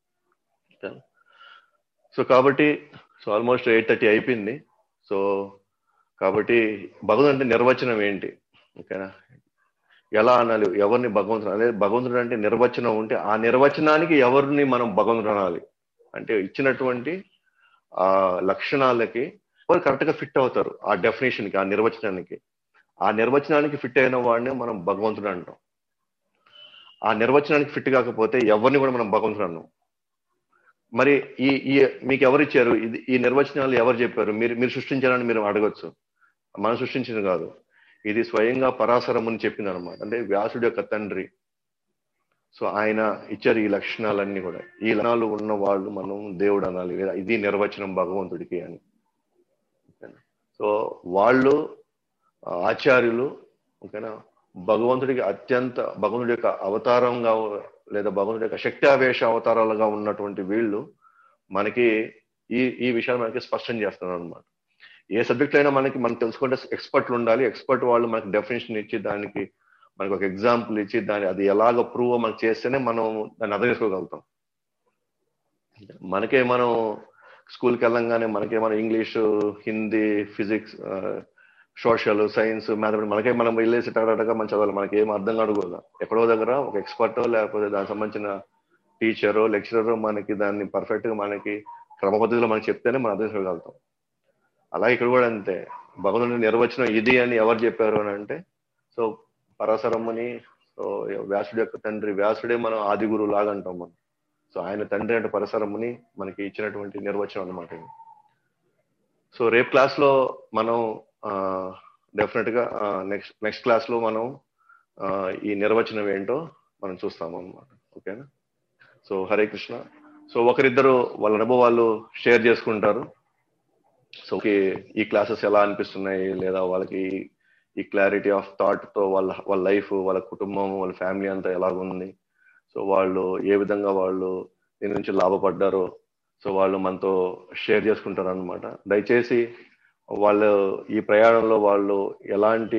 సో కాబట్టి సో ఆల్మోస్ట్ ఎయిట్ థర్టీ అయిపోయింది సో కాబట్టి భగవంతుడు అంటే నిర్వచనం ఏంటి ఓకేనా ఎలా అనాలి ఎవరిని భగవంతుడు అదే భగవంతుడు అంటే నిర్వచనం ఉంటే ఆ నిర్వచనానికి ఎవరిని మనం భగవంతుడు అనాలి అంటే ఇచ్చినటువంటి ఆ లక్షణాలకి ఎవరు కరెక్ట్ గా ఫిట్ అవుతారు ఆ డెఫినేషన్ కి ఆ నిర్వచనానికి ఆ నిర్వచనానికి ఫిట్ అయిన వాడిని మనం భగవంతుడు అంటాం ఆ నిర్వచనానికి ఫిట్ కాకపోతే ఎవరిని కూడా మనం భగవంతుడు అన్నాం మరి ఈ ఈ మీకు ఎవరు ఇచ్చారు ఇది ఈ నిర్వచనాలు ఎవరు చెప్పారు మీరు మీరు సృష్టించారని మీరు అడగొచ్చు మనం సృష్టించింది కాదు ఇది స్వయంగా పరాశరముని చెప్పింది అనమాట అంటే వ్యాసుడి యొక్క తండ్రి సో ఆయన ఇచ్చారు ఈ లక్షణాలన్నీ కూడా ఈ లక్షణాలు ఉన్న వాళ్ళు మనం దేవుడు అనాలి లేదా ఇది నిర్వచనం భగవంతుడికి అని సో వాళ్ళు ఆచార్యులు ఓకేనా భగవంతుడికి అత్యంత భగవంతుడి యొక్క అవతారంగా లేదా భగవంతుడి యొక్క శక్తి ఆవేశ అవతారాలుగా ఉన్నటువంటి వీళ్ళు మనకి ఈ ఈ విషయాలు మనకి స్పష్టం చేస్తున్నారు అనమాట ఏ సబ్జెక్ట్ అయినా మనకి మనం తెలుసుకుంటే ఎక్స్పర్ట్లు ఉండాలి ఎక్స్పర్ట్ వాళ్ళు మనకి డెఫినేషన్ ఇచ్చి దానికి మనకి ఒక ఎగ్జాంపుల్ ఇచ్చి దాని అది ఎలాగ ప్రూవ్ మనకు చేస్తేనే మనం దాన్ని అర్థం చేసుకోగలుగుతాం మనకే మనం స్కూల్కి వెళ్ళంగానే మనకే మనం English Hindi physics social science mathematics మనకే మనం వెళ్ళేసి టగటగా మనం చదవాలి మనకి ఏం అర్థం కాదు ఎక్కడో దగ్గర ఒక ఎక్స్పర్ట్ లేకపోతే దానికి సంబంధించిన టీచరో లెక్చరర్ మనకి దాన్ని పర్ఫెక్ట్ గా మనకి క్రమ పద్ధతిలో మనకి చెప్తేనే మనం అర్థం చేసుకోగలుగుతాం అలాగే ఇక్కడ కూడా అంతే భగవంతుని నిర్వచనం ఇది అని ఎవరు చెప్పారు అని అంటే సో పరాశరమ్మని సో వ్యాసుడి యొక్క తండ్రి వ్యాసుడే మనం ఆది గురువు లాగా అంటాం మనం సో ఆయన తండ్రి అంటే పరశరముని మనకి ఇచ్చినటువంటి నిర్వచనం అనమాట సో రేపు క్లాస్ లో మనం డెఫినెట్ గా నెక్స్ట్ నెక్స్ట్ క్లాస్ లో మనం ఈ నిర్వచనం ఏంటో మనం చూస్తాం అనమాట ఓకేనా సో హరే కృష్ణ సో ఒకరిద్దరు వాళ్ళ అనుభవాలు షేర్ చేసుకుంటారు సో ఈ క్లాసెస్ ఎలా అనిపిస్తున్నాయి లేదా వాళ్ళకి ఈ క్లారిటీ ఆఫ్ థాట్ తో వాళ్ళ వాళ్ళ లైఫ్ వాళ్ళ కుటుంబం వాళ్ళ ఫ్యామిలీ అంతా ఎలాగుంది సో వాళ్ళు ఏ విధంగా వాళ్ళు దీని నుంచి లాభపడ్డారో సో వాళ్ళు మనతో షేర్ చేసుకుంటారు అనమాట దయచేసి వాళ్ళు ఈ ప్రయాణంలో వాళ్ళు ఎలాంటి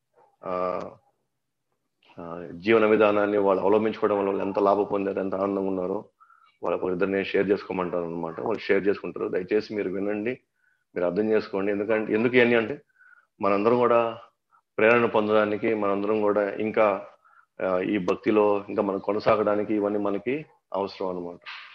జీవన విధానాన్ని వాళ్ళు అవలంబించుకోవడం వల్ల వాళ్ళు ఎంత లాభం పొందారు ఎంత ఆనందంగా ఉన్నారో వాళ్ళ ఇద్దరిని షేర్ చేసుకోమంటారు అనమాట వాళ్ళు షేర్ చేసుకుంటారు దయచేసి మీరు వినండి మీరు అర్థం చేసుకోండి ఎందుకంటే ఎందుకు ఇవన్నీ అంటే మనందరం కూడా ప్రేరణ పొందడానికి మనందరం కూడా ఇంకా ఈ భక్తిలో ఇంకా మనం కొనసాగడానికి ఇవన్నీ మనకి అవసరం అనమాట